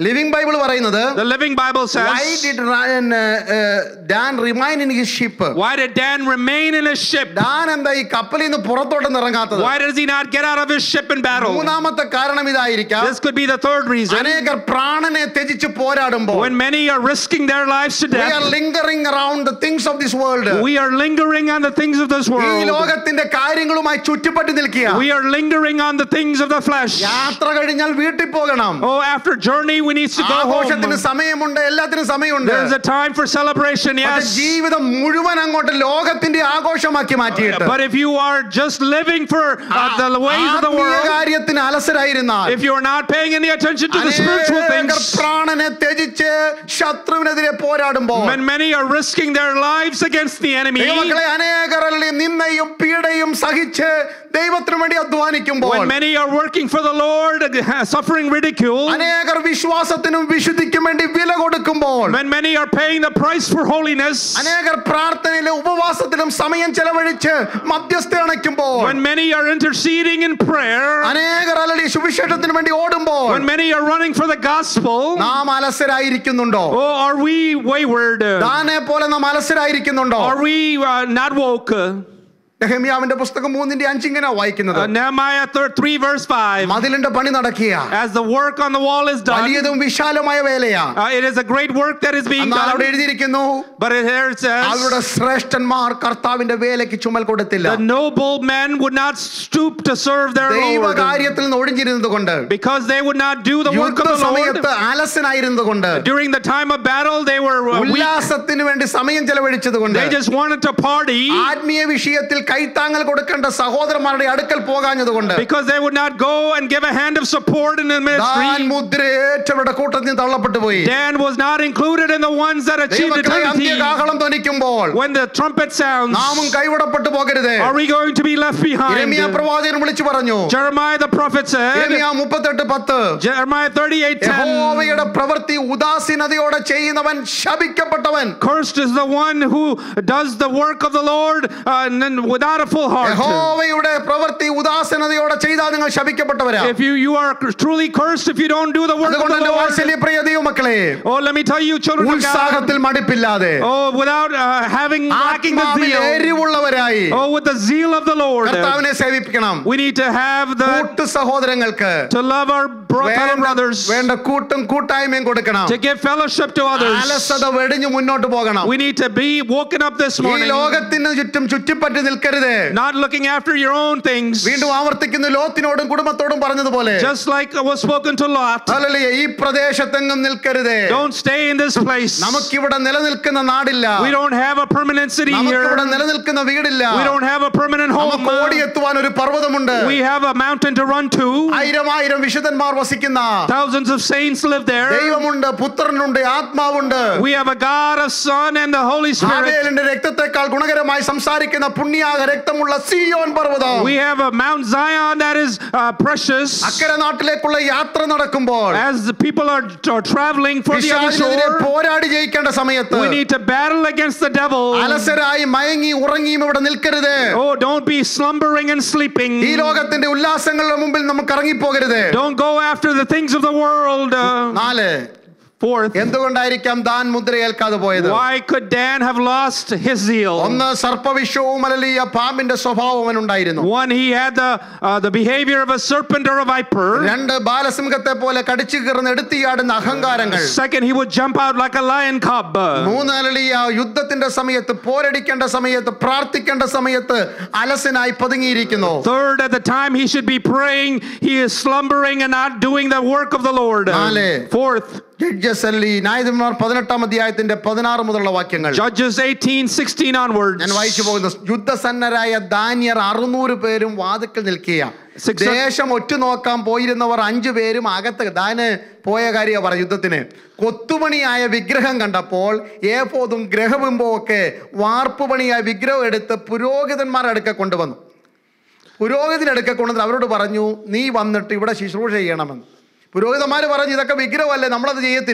Living Bible പറയുന്നത് The Living Bible why says, did Ryan, uh, uh, Dan remain in his ship Why did Dan remain in his ship? Dan എന്താ ഈ കപ്പലിൽ നിന്ന് പുറത്തോട്ടൊന്നും ഇറങ്ങാത്തത് Why does he not get out of his ship in battle? മൂന്നാമത്തെ കാരണം ഇതായിരിക്കാം This could be the third reason. അനേകർ പ്രാണനെ ത്യജിച്ച് പോരാടുമ്പോൾ When many are risking their lives to we are death, lingering around the things of this world we are lingering on the things of this ഈ world. ലോകത്തിന്റെ കാര്യങ്ങളുമായി ചുറ്റുപറ്റി നിൽക്കുക We are lingering on the things of the flesh. യാത്ര കഴിഞ്ഞാൽ വീട്ടിൽ പോകണം Oh, after journey, we need to go ആഘോഷത്തിന് home. സമയമുണ്ട് എല്ലാത്തിനും സമയമുണ്ട് There's a time for celebration, പക്ഷേ yes. ജീവിതം മുഴുവൻ അങ്ങോട്ട് ലോകത്തിന്റെ ആഘോഷമാക്കി മാറ്റിയിട്ട് But if you are just living for uh, the ways of the ആത്മീയ world, കാര്യത്തിന് അലസരായിരുന്നാൽ if you're not paying any attention to the spiritual അനേകർ things, പ്രാണനെ ത്യജിച്ച് ശത്രുവിനെതിരെ പോരാടുമ്പോൾ when many are risking their lives against the enemy, ദൈവമക്കളെ അനേകരല്ലേ നിന്നയും പീഡയും സഹിച്ച് ദൈവത്തിനു വേണ്ടി അധ്വാനിക്കുമ്പോൾ when many are working for the Lord, suffering ridicule, അനേകർ വിശ്വാസത്തിനും വിശുദ്ധിക്കും വേണ്ടി വില കൊടുക്കുമ്പോൾ when many are paying the price for holiness, അനേകർ പ്രാർത്ഥനയിലും ഉപവാസത്തിലും സമയം ചെലവഴിച്ച് മധ്യസ്ഥ അണയ്ക്കുമ്പോൾ when many are interceding in prayer, അനേകർ അല്ലടി സുവിശേഷത്തിന് വേണ്ടി ഓടുമ്പോൾ when many are running for the gospel, നാം അലസരായിരിക്കുന്നുണ്ടോ oh, are we wayward? താനെ പോലെ നാം അലസരായിരിക്കുന്നുണ്ടോ Are we uh, not woke? നെഹമ്യാവിന്റെ പുസ്തകം മൂന്നിന്റെ അഞ്ചിങ്ങനെ വായിക്കുന്നത് Uh, Nehemiah thir- 3 verse 5. മതിലിന്റെ പണി നടക്കുക As the work on the wall is done, വലിയതും വിശാലമായ വേലയാ uh, it is a great work that is being എന്നാൽ അവിടെ done. എഴുതിയിരിക്കുന്നു But it- here it അവരുടെ says, ശ്രേഷ്ഠന്മാർ കർത്താവിന്റെ വേലയ്ക്ക് ചുമൽ കൊടുത്തില്ല the noble men would not stoop to serve their Lord ദൈവകാര്യത്തിൽ നിന്ന് ഒഴിഞ്ഞിരുന്നത് കൊണ്ട് because they would not do the work യുദ്ധ of the Lord. സമയത്ത് അലസനായിരുന്നത് കൊണ്ട് During the time of battle, they were uh, weak. ഉല്ലാസത്തിന് വേണ്ടി സമയം ചെലവഴിച്ചത് കൊണ്ട് They just wanted to party ആത്മീയ വിഷയത്തിൽ കൈത്താങ്ങൽ കൊടുക്കേണ്ട സഹോദരന്മാരുടെ അടുക്കൽ പോകാഞ്ഞത് കൊണ്ട് because they would not go and give a hand of support in the താൻ ministry. മുദ്രയേറ്റവരുടെ കൂട്ടത്തിൽ നിന്ന് തള്ളപ്പെട്ടു പോയി Dan was not included in the ones that achieved ദൈവമക്കളെ eternity. അന്ത്യകാഹളം ധ്വനിക്കുമ്പോൾ When the trumpet sounds, നാമും കൈവിടപ്പെട്ടു പോകരുത് are we going to be left behind? ഇരമിയ പ്രവാചകൻ വിളിച്ചു പറഞ്ഞു Jeremiah the prophet said, ഇരമിയ മുപ്പത്തെട്ട് പത്ത് Jeremiah 38 10, യഹോവയുടെ പ്രവൃത്തി ഉദാസീനതയോടെ ചെയ്യുന്നവൻ ശപിക്കപ്പെട്ടവൻ Cursed is the one who does the work of the Lord uh, and then without a full heart. യഹോവയുടെ പ്രവൃത്തി ഉദാസീനതയോടെ ചെയ്താൽ നിങ്ങൾ ശപിക്കപ്പെട്ടവരാ If you, you are truly cursed if you don't do the work of അതുകൊണ്ട് the എന്റെ Lord. വാത്സല്യപ്രിയ ദൈവമക്കളെ Oh, let me tell you, children of God. ഉത്സാഹത്തിൽ മടിപ്പില്ലാതെ Oh, without uh, having lacking the ആത്മാവിൽ zeal. എരിവുള്ളവരായി Oh, with the zeal of the Lord. കർത്താവിനെ സേവിപ്പിക്കണം We need to have the കൂട്ടു സഹോദരങ്ങൾക്ക് to love our bro- fellow വേണ്ട- brothers, വേണ്ട കൂട്ടും കൂട്ടായ്മയും കൊടുക്കണം to give fellowship to others. അലസത വെടിഞ്ഞു മുന്നോട്ട് പോകണം We need to be woken up this ഈ morning, ലോകത്തിന് ചുറ്റും ചുറ്റിപ്പറ്റി നിൽക്കരുത് not looking after your own things. വീണ്ടും ആവർത്തിക്കുന്ന ലോത്തിനോടും കുടുംബത്തോടും പറഞ്ഞതുപോലെ Just like was spoken to Lot. Hallelujah, ഈ പ്രദേശത്തെങ്ങും നിൽക്കരുത് Don't stay in this place. നമുക്കിവിടെ നിലനിൽക്കുന്ന നാടില്ല We don't have a permanent city നമുക്കിവിടെ here. നിലനിൽക്കുന്ന വീടില്ല We don't have a permanent home. നമുക്ക് ഓടിയെത്തുവാൻ ഒരു പർവ്വതമുണ്ട് We have a mountain to run to. ആയിരം ആയിരം വിശുദ്ധന്മാർ വസിക്കുന്ന Thousands of saints live there. ദൈവമുണ്ട് പുത്രനുണ്ട് ആത്മാവുണ്ട് We have a God, a Son, and the Holy Spirit. ഹാബേലിന്റെ രക്തത്തെക്കാൾ ഗുണകരമായി സംസാരിക്കുന്ന പുണ്യാക രക്തമുള്ള സിയോൻ പർവ്വതം We have a Mount Zion that is uh, precious. അക്കരെ നാട്ടിലേക്കുള്ള യാത്ര നടക്കുമ്പോൾ As the people are, are traveling for the other പിശാചിനെതിരെ shore, പോരാടി ജയിക്കേണ്ട സമയത്ത് we need to battle against the devil. അലസരായി മയങ്ങി ഉറങ്ങിയും ഇവിടെ നിൽക്കരുത് Oh, don't be slumbering and sleeping. ഈ ലോകത്തിന്റെ ഉല്ലാസങ്ങളുടെ മുമ്പിൽ നമുക്ക് ഇറങ്ങിപ്പോകരുത് Don't go after the things of the world. Uh, നാല് fourth, എന്തുകൊണ്ടായിരിക്കാം താൻ മുദ്രയേൽക്കാതെ പോയത് why could Dan have lost his zeal? ഒന്ന് സർപ്പവിഷവും അലലിയ പാമ്പിന്റെ സ്വഭാവം അവനുണ്ടായിരുന്നു One, he had the, uh, the behavior of a serpent or a viper. രണ്ട് ബാലസിംഹത്തെ പോലെ കടിച്ചു കീർന്ന് എടുത്തിയാടുന്ന അഹങ്കാരങ്ങൾ Second, he would jump out like a lion cub. മൂന്ന് അലലിയ യുദ്ധത്തിന്റെ സമയത്ത് പോരടിക്കേണ്ട സമയത്ത് പ്രാർത്ഥിക്കേണ്ട സമയത്ത് അലസനായി പതുങ്ങിയിരിക്കുന്നു Third, at the time he should be praying, he is slumbering and not doing the work of the Lord. നാല്. Fourth, ജഡ്ജസ് അല്ലി ന്യായാധിപന്മാർ പതിനെട്ടാം അധ്യായത്തിന്റെ പതിനാറ് മുതലുള്ള വാക്യങ്ങൾ Judges 18, 16 onwards. ഞാൻ വായിച്ചു പോകുന്നു യുദ്ധസന്നരായ ദാനിയർ അറുന്നൂറ് പേരും വാതിക്കൽ നിൽക്കുക Six- ദേശം ഒറ്റുനോക്കാൻ പോയിരുന്നവർ അഞ്ചു പേരും അകത്ത് ദാന് പോയ കാര്യ പറ യുദ്ധത്തിന് കൊത്തുപണിയായ വിഗ്രഹം കണ്ടപ്പോൾ ഏപോതും ഗ്രഹബിംബവും ഒക്കെ വാർപ്പുപണിയായ വിഗ്രഹം എടുത്ത് പുരോഹിതന്മാരുടെ അടുക്ക കൊണ്ടുവന്നു പുരോഹിതനടുക്ക കൊണ്ടുവന്ന് അവരോട് പറഞ്ഞു നീ വന്നിട്ട് ഇവിടെ ശുശ്രൂഷ ചെയ്യണമെന്ന് പുരോഹിതന്മാർ പറഞ്ഞു ഇതൊക്കെ വിഗ്രഹമല്ലേ നമ്മളത് ചെയ്യത്തില്ല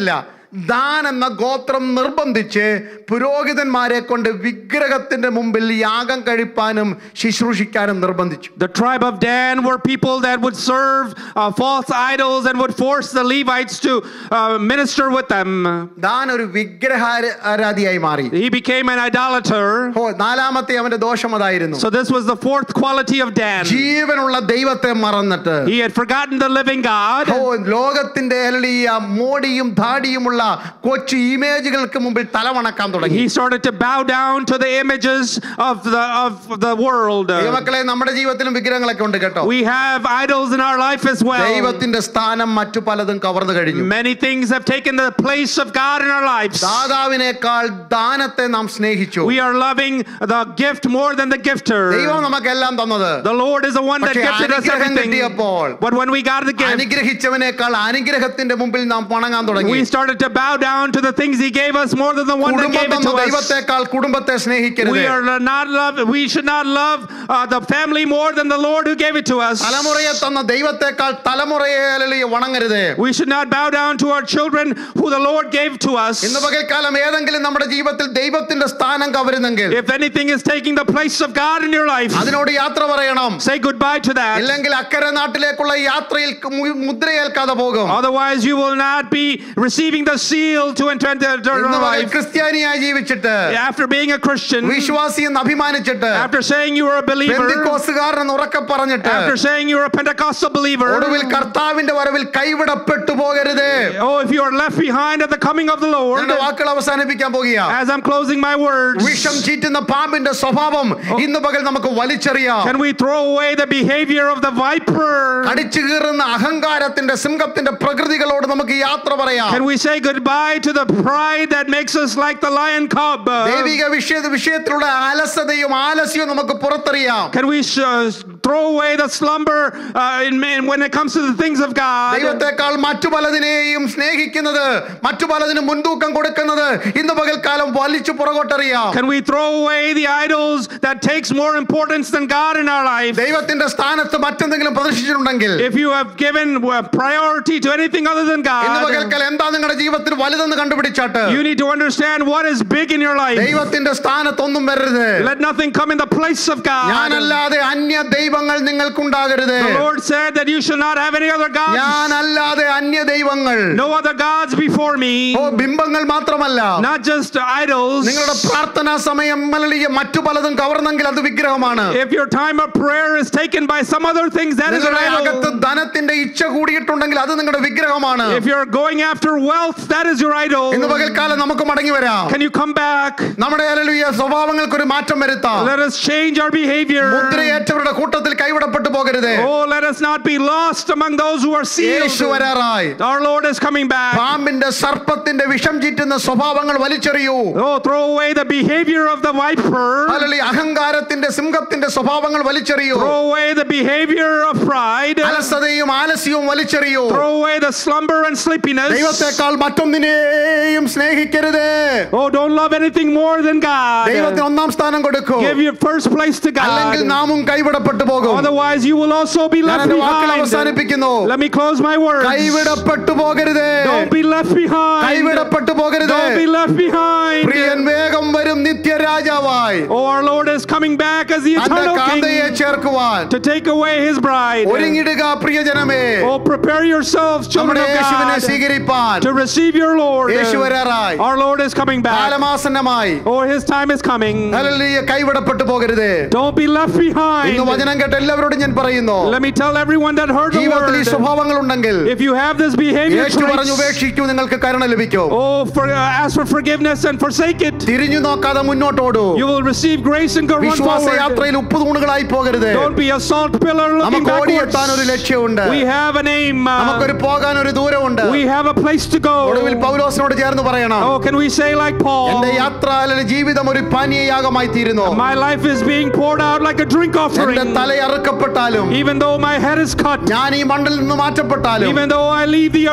ദാൻ എന്ന ഗോത്രം നിർബന്ധിച്ച് പുരോഹിതന്മാരെ കൊണ്ട് വിഗ്രഹത്തിന്റെ മുമ്പിൽ യാഗം കഴിപ്പാനും ശുശ്രൂഷിക്കാനും നിർബന്ധിച്ചു The tribe of Dan were people that would serve uh, false idols and would force the Levites to uh, minister with them. Dan ഒരു വിഗ്രഹ ആരാധിയായി മാറി He became an idolater. ഓ നാലാമത്തെ അവന്റെ ദോഷം അതായിരുന്നു So this was the fourth quality of Dan. ജീവനുള്ള ദൈവത്തെ മറന്നിട്ട് He had forgotten the living God. ഓ ലോകത്തിന്റെ എളിയ മോടിയും ധാടിയുമുള്ള കൊച്ചു ഇമേജുകൾക്ക് മുമ്പിൽ തലവണക്കാൻ തുടങ്ങി He started to bow down to the images of the of the world. ദൈവമക്കളെ നമ്മുടെ ജീവിതത്തിലും വിഗ്രഹങ്ങളൊക്കെ ഉണ്ട് കേട്ടോ We have idols in our life as well. ദൈവത്തിന്റെ സ്ഥാനം മറ്റു പലതും കവർന്നു കഴിഞ്ഞു Many things have taken the place of God in our lives. ദാതാവിനേക്കാൾ ദാനത്തെ നാം സ്നേഹിച്ചു We are loving the gift more than the gifter. ദൈവം നമുക്കെല്ലാം തന്നത് The Lord is the one that പക്ഷേ gifted us അനുഗ്രഹം everything. കിട്ടിയപ്പോൾ But when we got the gift, അനുഗ്രഹിച്ചവനേക്കാൾ അനുഗ്രഹത്തിന്റെ മുമ്പിൽ നാം വണങ്ങാൻ തുടങ്ങി we started to bow down to the things He gave us more than the one that gave കുടുംബം it തന്ന to us. ദൈവത്തെക്കാൾ കുടുംബത്തെ സ്നേഹിക്കരുത് We are not love. We should not love uh, the family more than the Lord who gave it to us. തലമുറയെ തന്ന ദൈവത്തെക്കാൾ തലമുറയെ വണങ്ങരുത് We should not bow down to our children who the Lord gave to us. ഇന്ന് പകൽക്കാലം ഏതെങ്കിലും നമ്മുടെ ജീവിതത്തിൽ ദൈവത്തിന്റെ സ്ഥാനം കവരുന്നെങ്കിൽ If anything is taking the place of God in your life, അതിനോട് യാത്ര പറയണം say goodbye to that. ഇല്ലെങ്കിൽ അക്കരെ നാട്ടിലേക്കുള്ള യാത്രയിൽ മു- മുദ്രയേൽക്കാതെ പോകും Otherwise, you will not be receiving the seal to enter into ഇന്ന് eternal പകൽ life. ക്രിസ്ത്യാനിയായി ജീവിച്ചിട്ട് After being a Christian, വിശ്വാസി എന്ന് അഭിമാനിച്ചിട്ട് after saying you are a believer, പെന്തിക്കോസുകാരൻ ഉറക്കെ പറഞ്ഞിട്ട് after saying you're a Pentecostal believer, ഒടുവിൽ കർത്താവിന്റെ വരവിൽ കൈവിടപ്പെട്ടു പോകരുത് oh, if you are left behind at the coming of the Lord, എന്റെ വാക്കുകൾ അവസാനിപ്പിക്കാൻ പോകുക as I'm closing my words, വിഷം ചീറ്റുന്ന പാമ്പിന്റെ സ്വഭാവം ഇന്ന് പകൽ നമുക്ക് വലിച്ചെറിയാം can we throw away the behavior of the viper? കടിച്ചു കീറുന്ന അഹങ്കാരത്തിന്റെ സിംഹത്തിന്റെ പ്രകൃതികളോട് നമുക്ക് യാത്ര പറയാം Can we say goodbye to the pride that makes us like the lion cub? ദൈവിക വിഷയ വിഷയത്തിലുള്ള അലസതയും ആലസ്യവും നമുക്ക് പുറത്തെറിയാം Can we sh- uh, throw away the slumber uh, in, in, when it comes to the things of God? ദൈവത്തെക്കാൾ മറ്റു പലതിനെയും സ്നേഹിക്കുന്നത് മറ്റു പലതിനും മുൻതൂക്കം കൊടുക്കുന്നത് ഇന്ന് പകൽക്കാലം വലിച്ചു പുറകോട്ടെറിയാം Can we throw away the idols that takes more importance than God in our life? ദൈവത്തിന്റെ സ്ഥാനത്ത് മറ്റെന്തെങ്കിലും പ്രദർശിച്ചിട്ടുണ്ടെങ്കിൽ If you have given uh, priority to anything other than ഇന്ന് God, പകൽക്കാലം എന്താ നിങ്ങളുടെ ജീവിതത്തിൽ വലുതെന്ന് കണ്ടുപിടിച്ചാട്ട് you need to understand what is big in your life. ദൈവത്തിന്റെ സ്ഥാനത്തൊന്നും വരരുത് Let nothing come in the place of God. ഞാനല്ലാതെ അന്യ ദൈവങ്ങൾ നിങ്ങൾക്കുണ്ടാകരുത് The Lord said that you should not have any other gods, ഞാനല്ലാതെ അന്യ ദൈവങ്ങൾ no other gods before me, ഓ ബിംബങ്ങൾ മാത്രമല്ല not just idols. നിങ്ങളുടെ പ്രാർത്ഥനാ സമയം മലളിയ മറ്റു പലതും കവർന്നെങ്കിൽ അത് വിഗ്രഹമാണ് If your time of prayer is taken by some other things, that is an നിങ്ങളുടെ അകത്ത് idol. ധനത്തിന്റെ ഇച്ഛ കൂടിയിട്ടുണ്ടെങ്കിൽ അത് നിങ്ങളുടെ വിഗ്രഹമാണ് If you're going after wealth, that is your idol. ഇന്ന് പകൽക്കാലം നമുക്ക് മടങ്ങി വരാം Can you come back? നമ്മുടെ അലലുയ സ്വഭാവങ്ങൾക്ക് ഒരു മാറ്റം വരുത്താം Let us change our behavior. മുദ്രയേറ്റവരുടെ കൂട്ടത്തിൽ കൈവിടപ്പെട്ടു പോകരുത് Oh, let us not be lost among those who are Yeshu sealed. വരാറായി Our Lord is coming back. പാമ്പിന്റെ സർപ്പത്തിന്റെ വിഷം ചീറ്റുന്ന സ്വഭാവങ്ങൾ വലിച്ചെറിയൂ Oh, throw away the behavior of the viper. അല്ലെങ്കിൽ അഹങ്കാരത്തിന്റെ സിംഹത്തിന്റെ സ്വഭാവങ്ങൾ വലിച്ചെറിയൂ Throw away the behavior of pride. അലസതയും ആലസ്യവും വലിച്ചെറിയൂ Throw away the slumber and sleepiness. ദൈവത്തെക്കാൾ മറ്റൊന്നിനെയും സ്നേഹിക്കരുത് Oh, don't love anything more than God. ദൈവത്തിന് ഒന്നാം സ്ഥാനം കൊടുക്കൂ Give your first place to അല്ലെങ്കിൽ God. നാമും കൈവിടപ്പെട്ടു പോകും Otherwise, you will also be ഞാൻ left എന്റെ വാക്കുകൾ behind. അവസാനിപ്പിക്കുന്നു Let me close my words. കൈവിടപ്പെട്ടു പോകരുത് Don't be left behind. കൈവിടപ്പെട്ടു പോകരുത് Don't be left behind. പ്രിയൻ വേഗം വരും നിത്യരാജാവായി Oh, our Lord is coming back as the തന്റെ eternal കാന്തയെ King ചേർക്കുവാൻ to take away his bride. ഒരുങ്ങിടുക പ്രിയജനമേ Oh, prepare yourselves, children നമ്മുടെ of യേശുവിനെ God, സ്വീകരിപ്പാൻ to receive your Lord. യേശു വരാറായി Our Lord is coming back. കാലമാസന്നമായി Oh, his time is coming. Hallelujah, കൈവിടപ്പെട്ടു പോകരുത് Don't be left ഇന്ന് behind. വചനം കേട്ട എല്ലാവരോടും ഞാൻ പറയുന്നു Let me tell everyone that heard the ജീവിതത്തിൽ ഈ word. സ്വഭാവങ്ങൾ ഉണ്ടെങ്കിൽ If you have this behavior ഏറ്റു പറഞ്ഞു traits, ഉപേക്ഷിക്കൂ നിങ്ങൾക്ക് കരുണ ലഭിക്കും oh, for, uh, ask for forgiveness and forsake it. തിരിഞ്ഞു നോക്കാതെ മുന്നോട്ടോടൂ You will receive grace and go run വിശ്വാസ forward. യാത്രയിൽ ഉപ്പ് തൂണുകളായി പോകരുത് Don't be a salt pillar looking നമുക്ക് ഓടിയെത്താൻ ഒരു backwards. ലക്ഷ്യമുണ്ട് We have an aim. uh, നമുക്കൊരു പോകാൻ ഒരു ദൂരമുണ്ട് we have a place to ഒടുവിൽ go. പൗലോസിനോട് ചേർന്ന് പറയണം Oh, can we say like എന്റെ Paul? യാത്ര അല്ലെങ്കിൽ ജീവിതം ഒരു പാനീയയാഗമായി തീരുന്നു My life is being poured out like a drink എന്റെ offering. തല അറുക്കപ്പെട്ടാലും Even though my head is cut, ഞാൻ ഈ മണ്ണിൽ നിന്ന് മാറ്റപ്പെട്ടാലും even though I leave the earth,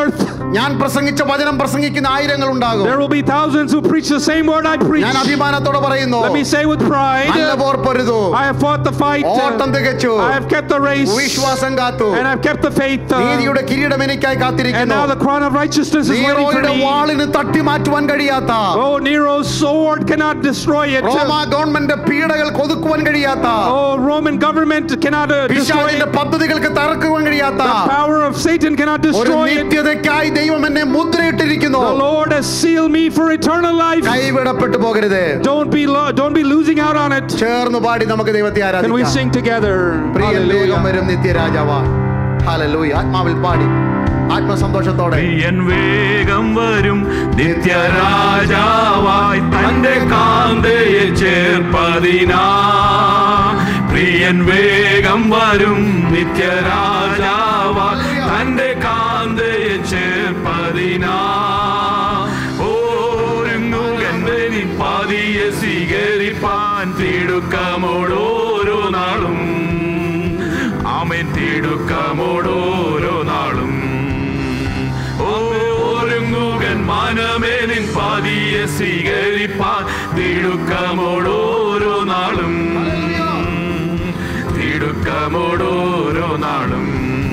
ഞാൻ പ്രസംഗിച്ച വചനം പ്രസംഗിക്കുന്ന ആയിരങ്ങൾ ഉണ്ടാകും There will be thousands who preach the same word I preach. ഞാൻ അഭിമാനത്തോടെ പറയുന്നു Let me say with pride, നല്ല പോർ പൊരുതു I have fought the fight, ഓട്ടം തികച്ചു I have kept the race, വിശ്വാസം കാത്തു and I've kept the faith. uh, നീതിയുടെ കിരീടം എനിക്കായി and കാത്തിരിക്കുന്നു now the crown of righteousness is waiting for നീറോയുടെ me. വാളിന് തട്ടി മാറ്റുവാൻ കഴിയാത്ത Oh, Nero's sword cannot destroy it. റോമ ഗവൺമെന്റ് പീഡകൾ കൊതുക്കുവാൻ കഴിയാത്ത Oh, Roman government cannot uh, destroy പിശാചിന്റെ it. പദ്ധതികൾക്ക് തറക്കുവാൻ കഴിയാത്ത The power of Satan cannot ഒരു destroy it. നിത്യതയ്ക്കായി ദൈവം എന്നെ മുദ്രയിട്ടിരിക്കുന്നു The Lord has sealed me for eternal life. കൈവിടപ്പെട്ടു പോകരുത് Don't be lo- don't be losing out on it. ചേർന്ന് പാടി നമുക്ക് ദൈവത്തെ Can we ആരാധിക്കാം sing together? പ്രിയൻ വേഗം Hallelujah. വരും നിത്യരാജാവാ ഹല്ലേലൂയ ആത്മാവിൽ പാടി ആത്മസന്തോഷത്തോടെ പ്രിയൻ വേഗം വരും നിത്യരാജാവായി തന്റെ കാന്തയെ ചേർപ്പതിനാ പ്രിയൻ വേഗം വരും നിത്യരാജാവായി തന്റെ കാന്തയെ ചേർപ്പതിനാ ഓരുങ്ങുകന്റെ പതിയെ സ്വീകരിപ്പാൻ തിടുക്കമോടോരോ നാളും ആമേൻ തിടുക്കമോടോരോ നാളും ഓരുങ്ങുകൻ മനമേ നിൻ പതിയെ സ്വീകരിപ്പാൻ തിടുക്കമോടോരോ നാളും തിടുക്കമോടോരോ നാളും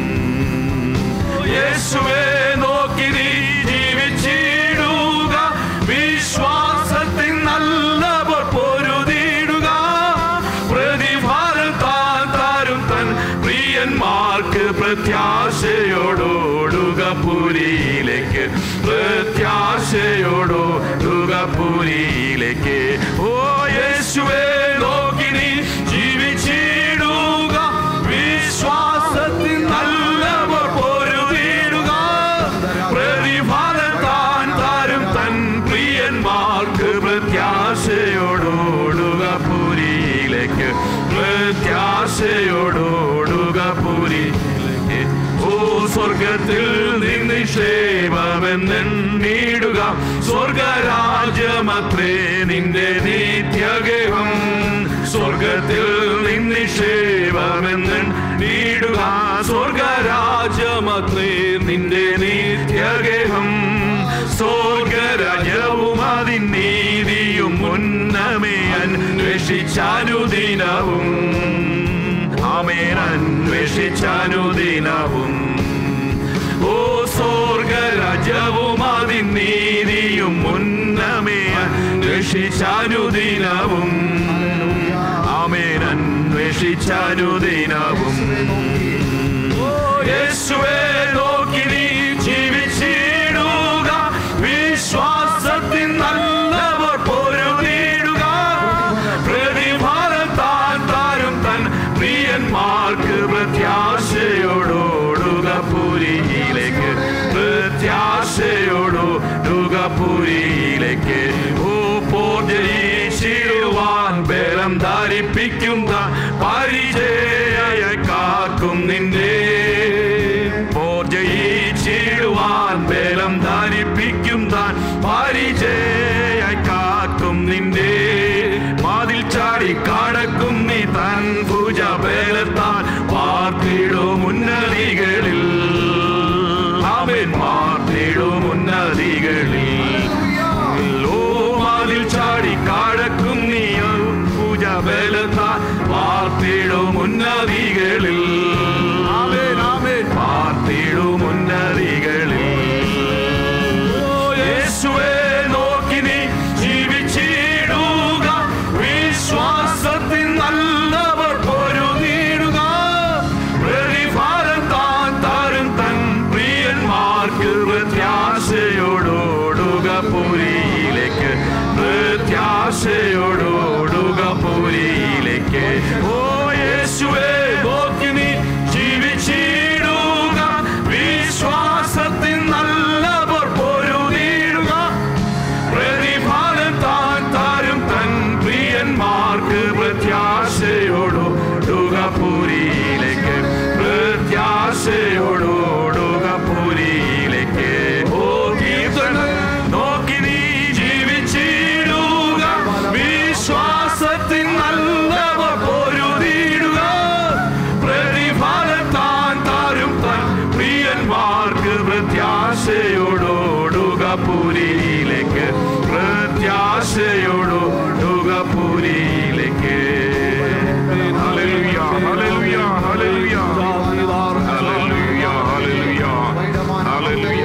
യേശുവേ നോക്കി നീ ജീവിച്ചിടുക വിശ്വാസത്തിൻ നല്ലവർ പൊരുതിടുക പ്രതിഫലം താൻ താരും തൻ പ്രിയന്മാർക്ക് പ്രത്യാശയോടോടുക പുരിയിലേക്ക് പ്രത്യാശയോടോടുക പുരിയിലേക്ക് ഓ യേശുവേ നോക്കി നീ ജീവിച്ചിടുക വിശ്വാസത്തിൽ നല്ലവർ പൊരുതിടുക പ്രതിഫലം താൻ താരും തൻ പ്രിയന്മാർക്ക് പ്രത്യാശയോടോടുക പുരിയിലേക്ക് പ്രത്യാശയോടോടുക പുരിയിലേക്ക് ഓ സ്വർഗത്തിൽ നിന്നിക്ഷേപമെന്നിടുക സ്വർഗരാജ്യമത്രേ നിന്റെ നിത്യഗേഹം സ്വർഗത്തിൽ നിന്നിക്ഷേപമെന്നിടുക സ്വർഗരാജ്യമത്രേ നിന്റെ നിത്യഗേഹം സ്വർഗരാജ്യവും അതിൻ നീതിയും മുന്നമേ അന്വേഷിച്ചാനുദിനവും ആമേൻ അന്വേഷിച്ചാനുദിനവും ഓ സ്വർഗരാജ്യവും അതിൻ നീതിയും മുന്നമേ അന്വേഷിച്ചാനുദിനവും ആമേൻ അന്വേഷിച്ചാനുദിനവും യേശുവേ നോക്കി നീ ജീവിച്ചിടുക വിശ്വാസത്തിൻ നല്ലവർ പൊരുതിടുക പ്രതിഫലം താൻ താരും തൻ പ്രിയന്മാർക്ക് പ്രത്യാശയോടോടുക പുരിയിലേക്ക് പ്രത്യാശയോടോടുക പുരിയിലേക്ക് ഓ പോർജയിച്ചിടുവാൻ ബലം ധരിപ്പിക്കുന്ന പരിചയ കാക്കും നിന്റെ പോർജയിച്ചിടുവാൻ ബലം ധരിപ്പിക്കും താൻ പരിചയ കാക്കും നിന്റെ മാതിൽ ചാടി കടക്കും നീ തൻ ഭുജ ബലത്താൻ പാർത്തിടും ഉന്നതികളിൽ അവൻ മാർത്തിടും ഉന്നതികളിൽ ഓ മാതിൽ ചാടി കടക്കും നീ പൂജ ബലത്താൻ പാർത്തിടും ഉന്നതികളിൽ ആമേൻ ആമേൻ പാർത്തിടും ഉന്നതികളിൽ യേശുവേ നോക്കി നീ ജീവിച്ചിടുക വിശ്വാസത്തിൻ നല്ലവർ പൊരുതിടുക പ്രതിഫലം താൻ താരും തൻ പ്രിയന്മാർക്ക് പ്രത്യാശയോടോടുക പുരിയിലേക്ക് പ്രത്യാശയോടോടുക പുരിയിലേക്ക് ഓ യേശുവേ നോക്കി നീ ജീവിച്ചിടുക വിശ്വാസത്തിൻ നല്ലവർ പൊരുതിടുക പ്രതിഫലം താൻ താരും തൻ പ്രിയന്മാർക്ക് പ്രത്യാശയോടോടുക പുരിയിലേക്ക് പ്രത്യാശയോടോടുക പുരിയിലേക്ക് ഓ കീർത്തനം നോക്കി നീ ജീവിച്ചിടുക വിശ്വാസത്തിൻ നല്ലവർ പൊരുതിടുക പ്രതിഫലം താൻ താരും തൻ പ്രിയന്മാർക്ക് പ്രത്യാശയോട് മോശയോടോടുക പുരിയിലേക്ക് hallelujah hallelujah hallelujah hallelujah hallelujah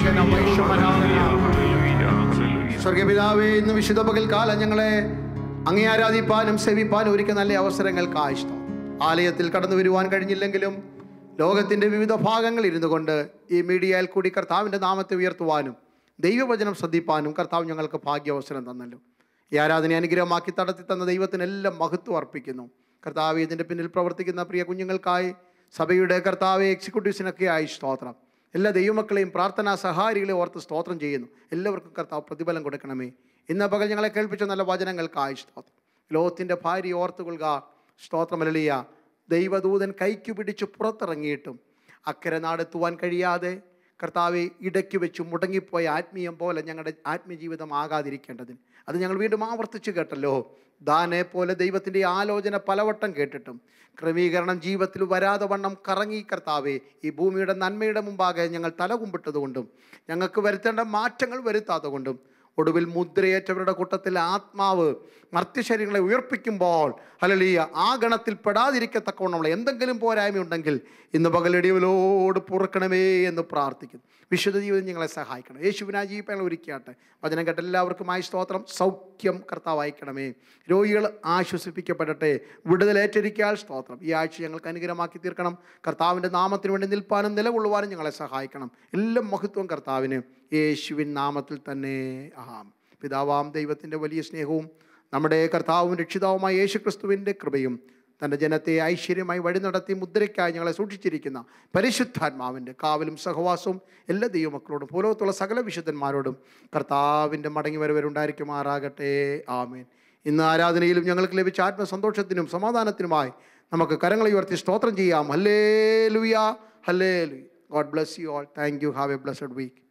hallelujah സ്വർഗപിതാവേ ഇന്ന് വിശുദ്ധ പകൽക്കാലം ഞങ്ങളെ അങ്ങേ ആരാധിപ്പാനും സേവിപ്പാനും ഒരുക്കിയ നല്ല അവസരങ്ങൾക്ക് ആയിഷ്ടം ആലയത്തിൽ കടന്നു വരുവാൻ കഴിഞ്ഞില്ലെങ്കിലും ലോകത്തിൻ്റെ വിവിധ ഭാഗങ്ങളിൽ ഇരുന്നു കൊണ്ട് ഈ മീഡിയയിൽ കൂടി കർത്താവിൻ്റെ നാമത്തെ ഉയർത്തുവാനും ദൈവവചനം ശ്രദ്ധിപ്പാനും കർത്താവ് ഞങ്ങൾക്ക് ഭാഗ്യാവസരം തന്നല്ലോ ഈ ആരാധന അനുഗ്രഹമാക്കി നടത്തി തന്ന ദൈവത്തിനെല്ലാം മഹത്വം അർപ്പിക്കുന്നു കർത്താവ് ഇതിൻ്റെ പിന്നിൽ പ്രവർത്തിക്കുന്ന പ്രിയ കുഞ്ഞുങ്ങൾക്കായി സഭയുടെ കർത്താവ് എക്സിക്യൂട്ടീവ്സിനൊക്കെ ആയി സ്തോത്രം എല്ലാ ദൈവമക്കളെയും പ്രാർത്ഥനാ സഹാരികളെ ഓർത്ത് സ്തോത്രം ചെയ്യുന്നു എല്ലാവർക്കും കർത്താവ് പ്രതിഫലം കൊടുക്കണമേ ഇന്ന് പകൽ ഞങ്ങളെ കേൾപ്പിച്ച നല്ല വചനങ്ങൾക്കായി സ്തോത്രം ലോകത്തിൻ്റെ ഭാര്യ ഓർത്തുകൊള്ളുക സ്തോത്രമലിയ ദൈവദൂതൻ കൈക്കു പിടിച്ച് പുറത്തിറങ്ങിയിട്ടും അക്കരെ നാടെത്തുവാൻ കഴിയാതെ കർത്താവെ ഇടയ്ക്ക് വെച്ച് മുടങ്ങിപ്പോയ ആത്മീയം പോലെ ഞങ്ങളുടെ ആത്മീയജീവിതം ആകാതിരിക്കേണ്ടതിന് അത് ഞങ്ങൾ വീണ്ടും ആവർത്തിച്ച് കേട്ടല്ലോ ദാനെ പോലെ ദൈവത്തിൻ്റെ ആലോചന പലവട്ടം കേട്ടിട്ടും ക്രമീകരണം ജീവിതത്തിൽ വരാതെ വണ്ണം കറങ്ങി കർത്താവെ ഈ ഭൂമിയുടെ നന്മയുടെ മുമ്പാകെ ഞങ്ങൾ തലകുമ്പിട്ടതുകൊണ്ടും ഞങ്ങൾക്ക് വരുത്തേണ്ട മാറ്റങ്ങൾ വരുത്താതെ കൊണ്ടും ഒടുവിൽ മുദ്രയേറ്റവരുടെ കൂട്ടത്തിൽ ആത്മാവ് മർത്യശരീരങ്ങളെ ഉയർപ്പിക്കുമ്പോൾ ഹലലിയ ആ ഗണത്തിൽ പെടാതിരിക്കത്തക്കവണ്ണമുള്ള എന്തെങ്കിലും പോരായ്മയുണ്ടെങ്കിൽ ഇന്ന് പകലടിയവലോട് പൊറുക്കണമേ എന്ന് പ്രാർത്ഥിക്കുന്നു വിശുദ്ധ ജീവിതം ഞങ്ങളെ സഹായിക്കണം യേശുവിനാ ജീവിപ്പങ്ങൾ ഒരുക്കിയാട്ടെ വചനം കേട്ട എല്ലാവർക്കുമായി സ്തോത്രം സൗഖ്യം കർത്താവ് അയക്കണമേ രോഗികൾ ആശ്വസിപ്പിക്കപ്പെടട്ടെ വിടുതലേറ്റിരിക്കാൻ സ്തോത്രം ഈ ആഴ്ച ഞങ്ങൾക്ക് അനുഗ്രഹമാക്കി തീർക്കണം കർത്താവിൻ്റെ നാമത്തിന് വേണ്ടി നിൽപ്പാനും നിലകൊള്ളുവാനും ഞങ്ങളെ സഹായിക്കണം എല്ലാം മഹത്വം കർത്താവിന് യേശുവിൻ നാമത്തിൽ തന്നെ ആം പിതാവാം ദൈവത്തിൻ്റെ വലിയ സ്നേഹവും നമ്മുടെ കർത്താവും രക്ഷിതാവുമായ യേശു ക്രിസ്തുവിൻ്റെ കൃപയും തൻ്റെ ജനത്തെ ഐശ്വര്യമായി വഴി നടത്തി മുദ്രയ്ക്കായി ഞങ്ങളെ സൂക്ഷിച്ചിരിക്കുന്ന പരിശുദ്ധാത്മാവിൻ്റെ കാവലും സഹവാസവും എല്ലാ ദൈവമക്കളോടും പൂലോകത്തുള്ള സകല വിശുദ്ധന്മാരോടും കർത്താവിൻ്റെ മടങ്ങി വരവരുണ്ടായിരിക്കുമാറാകട്ടെ ആമേൻ ഇന്ന് ആരാധനയിലും ഞങ്ങൾക്ക് ലഭിച്ച ആത്മസന്തോഷത്തിനും സമാധാനത്തിനുമായി നമുക്ക് കരങ്ങളെ ഉയർത്തി സ്തോത്രം ചെയ്യാം ഹല്ലേ hallelujah hallelujah God bless you all thank you have a blessed week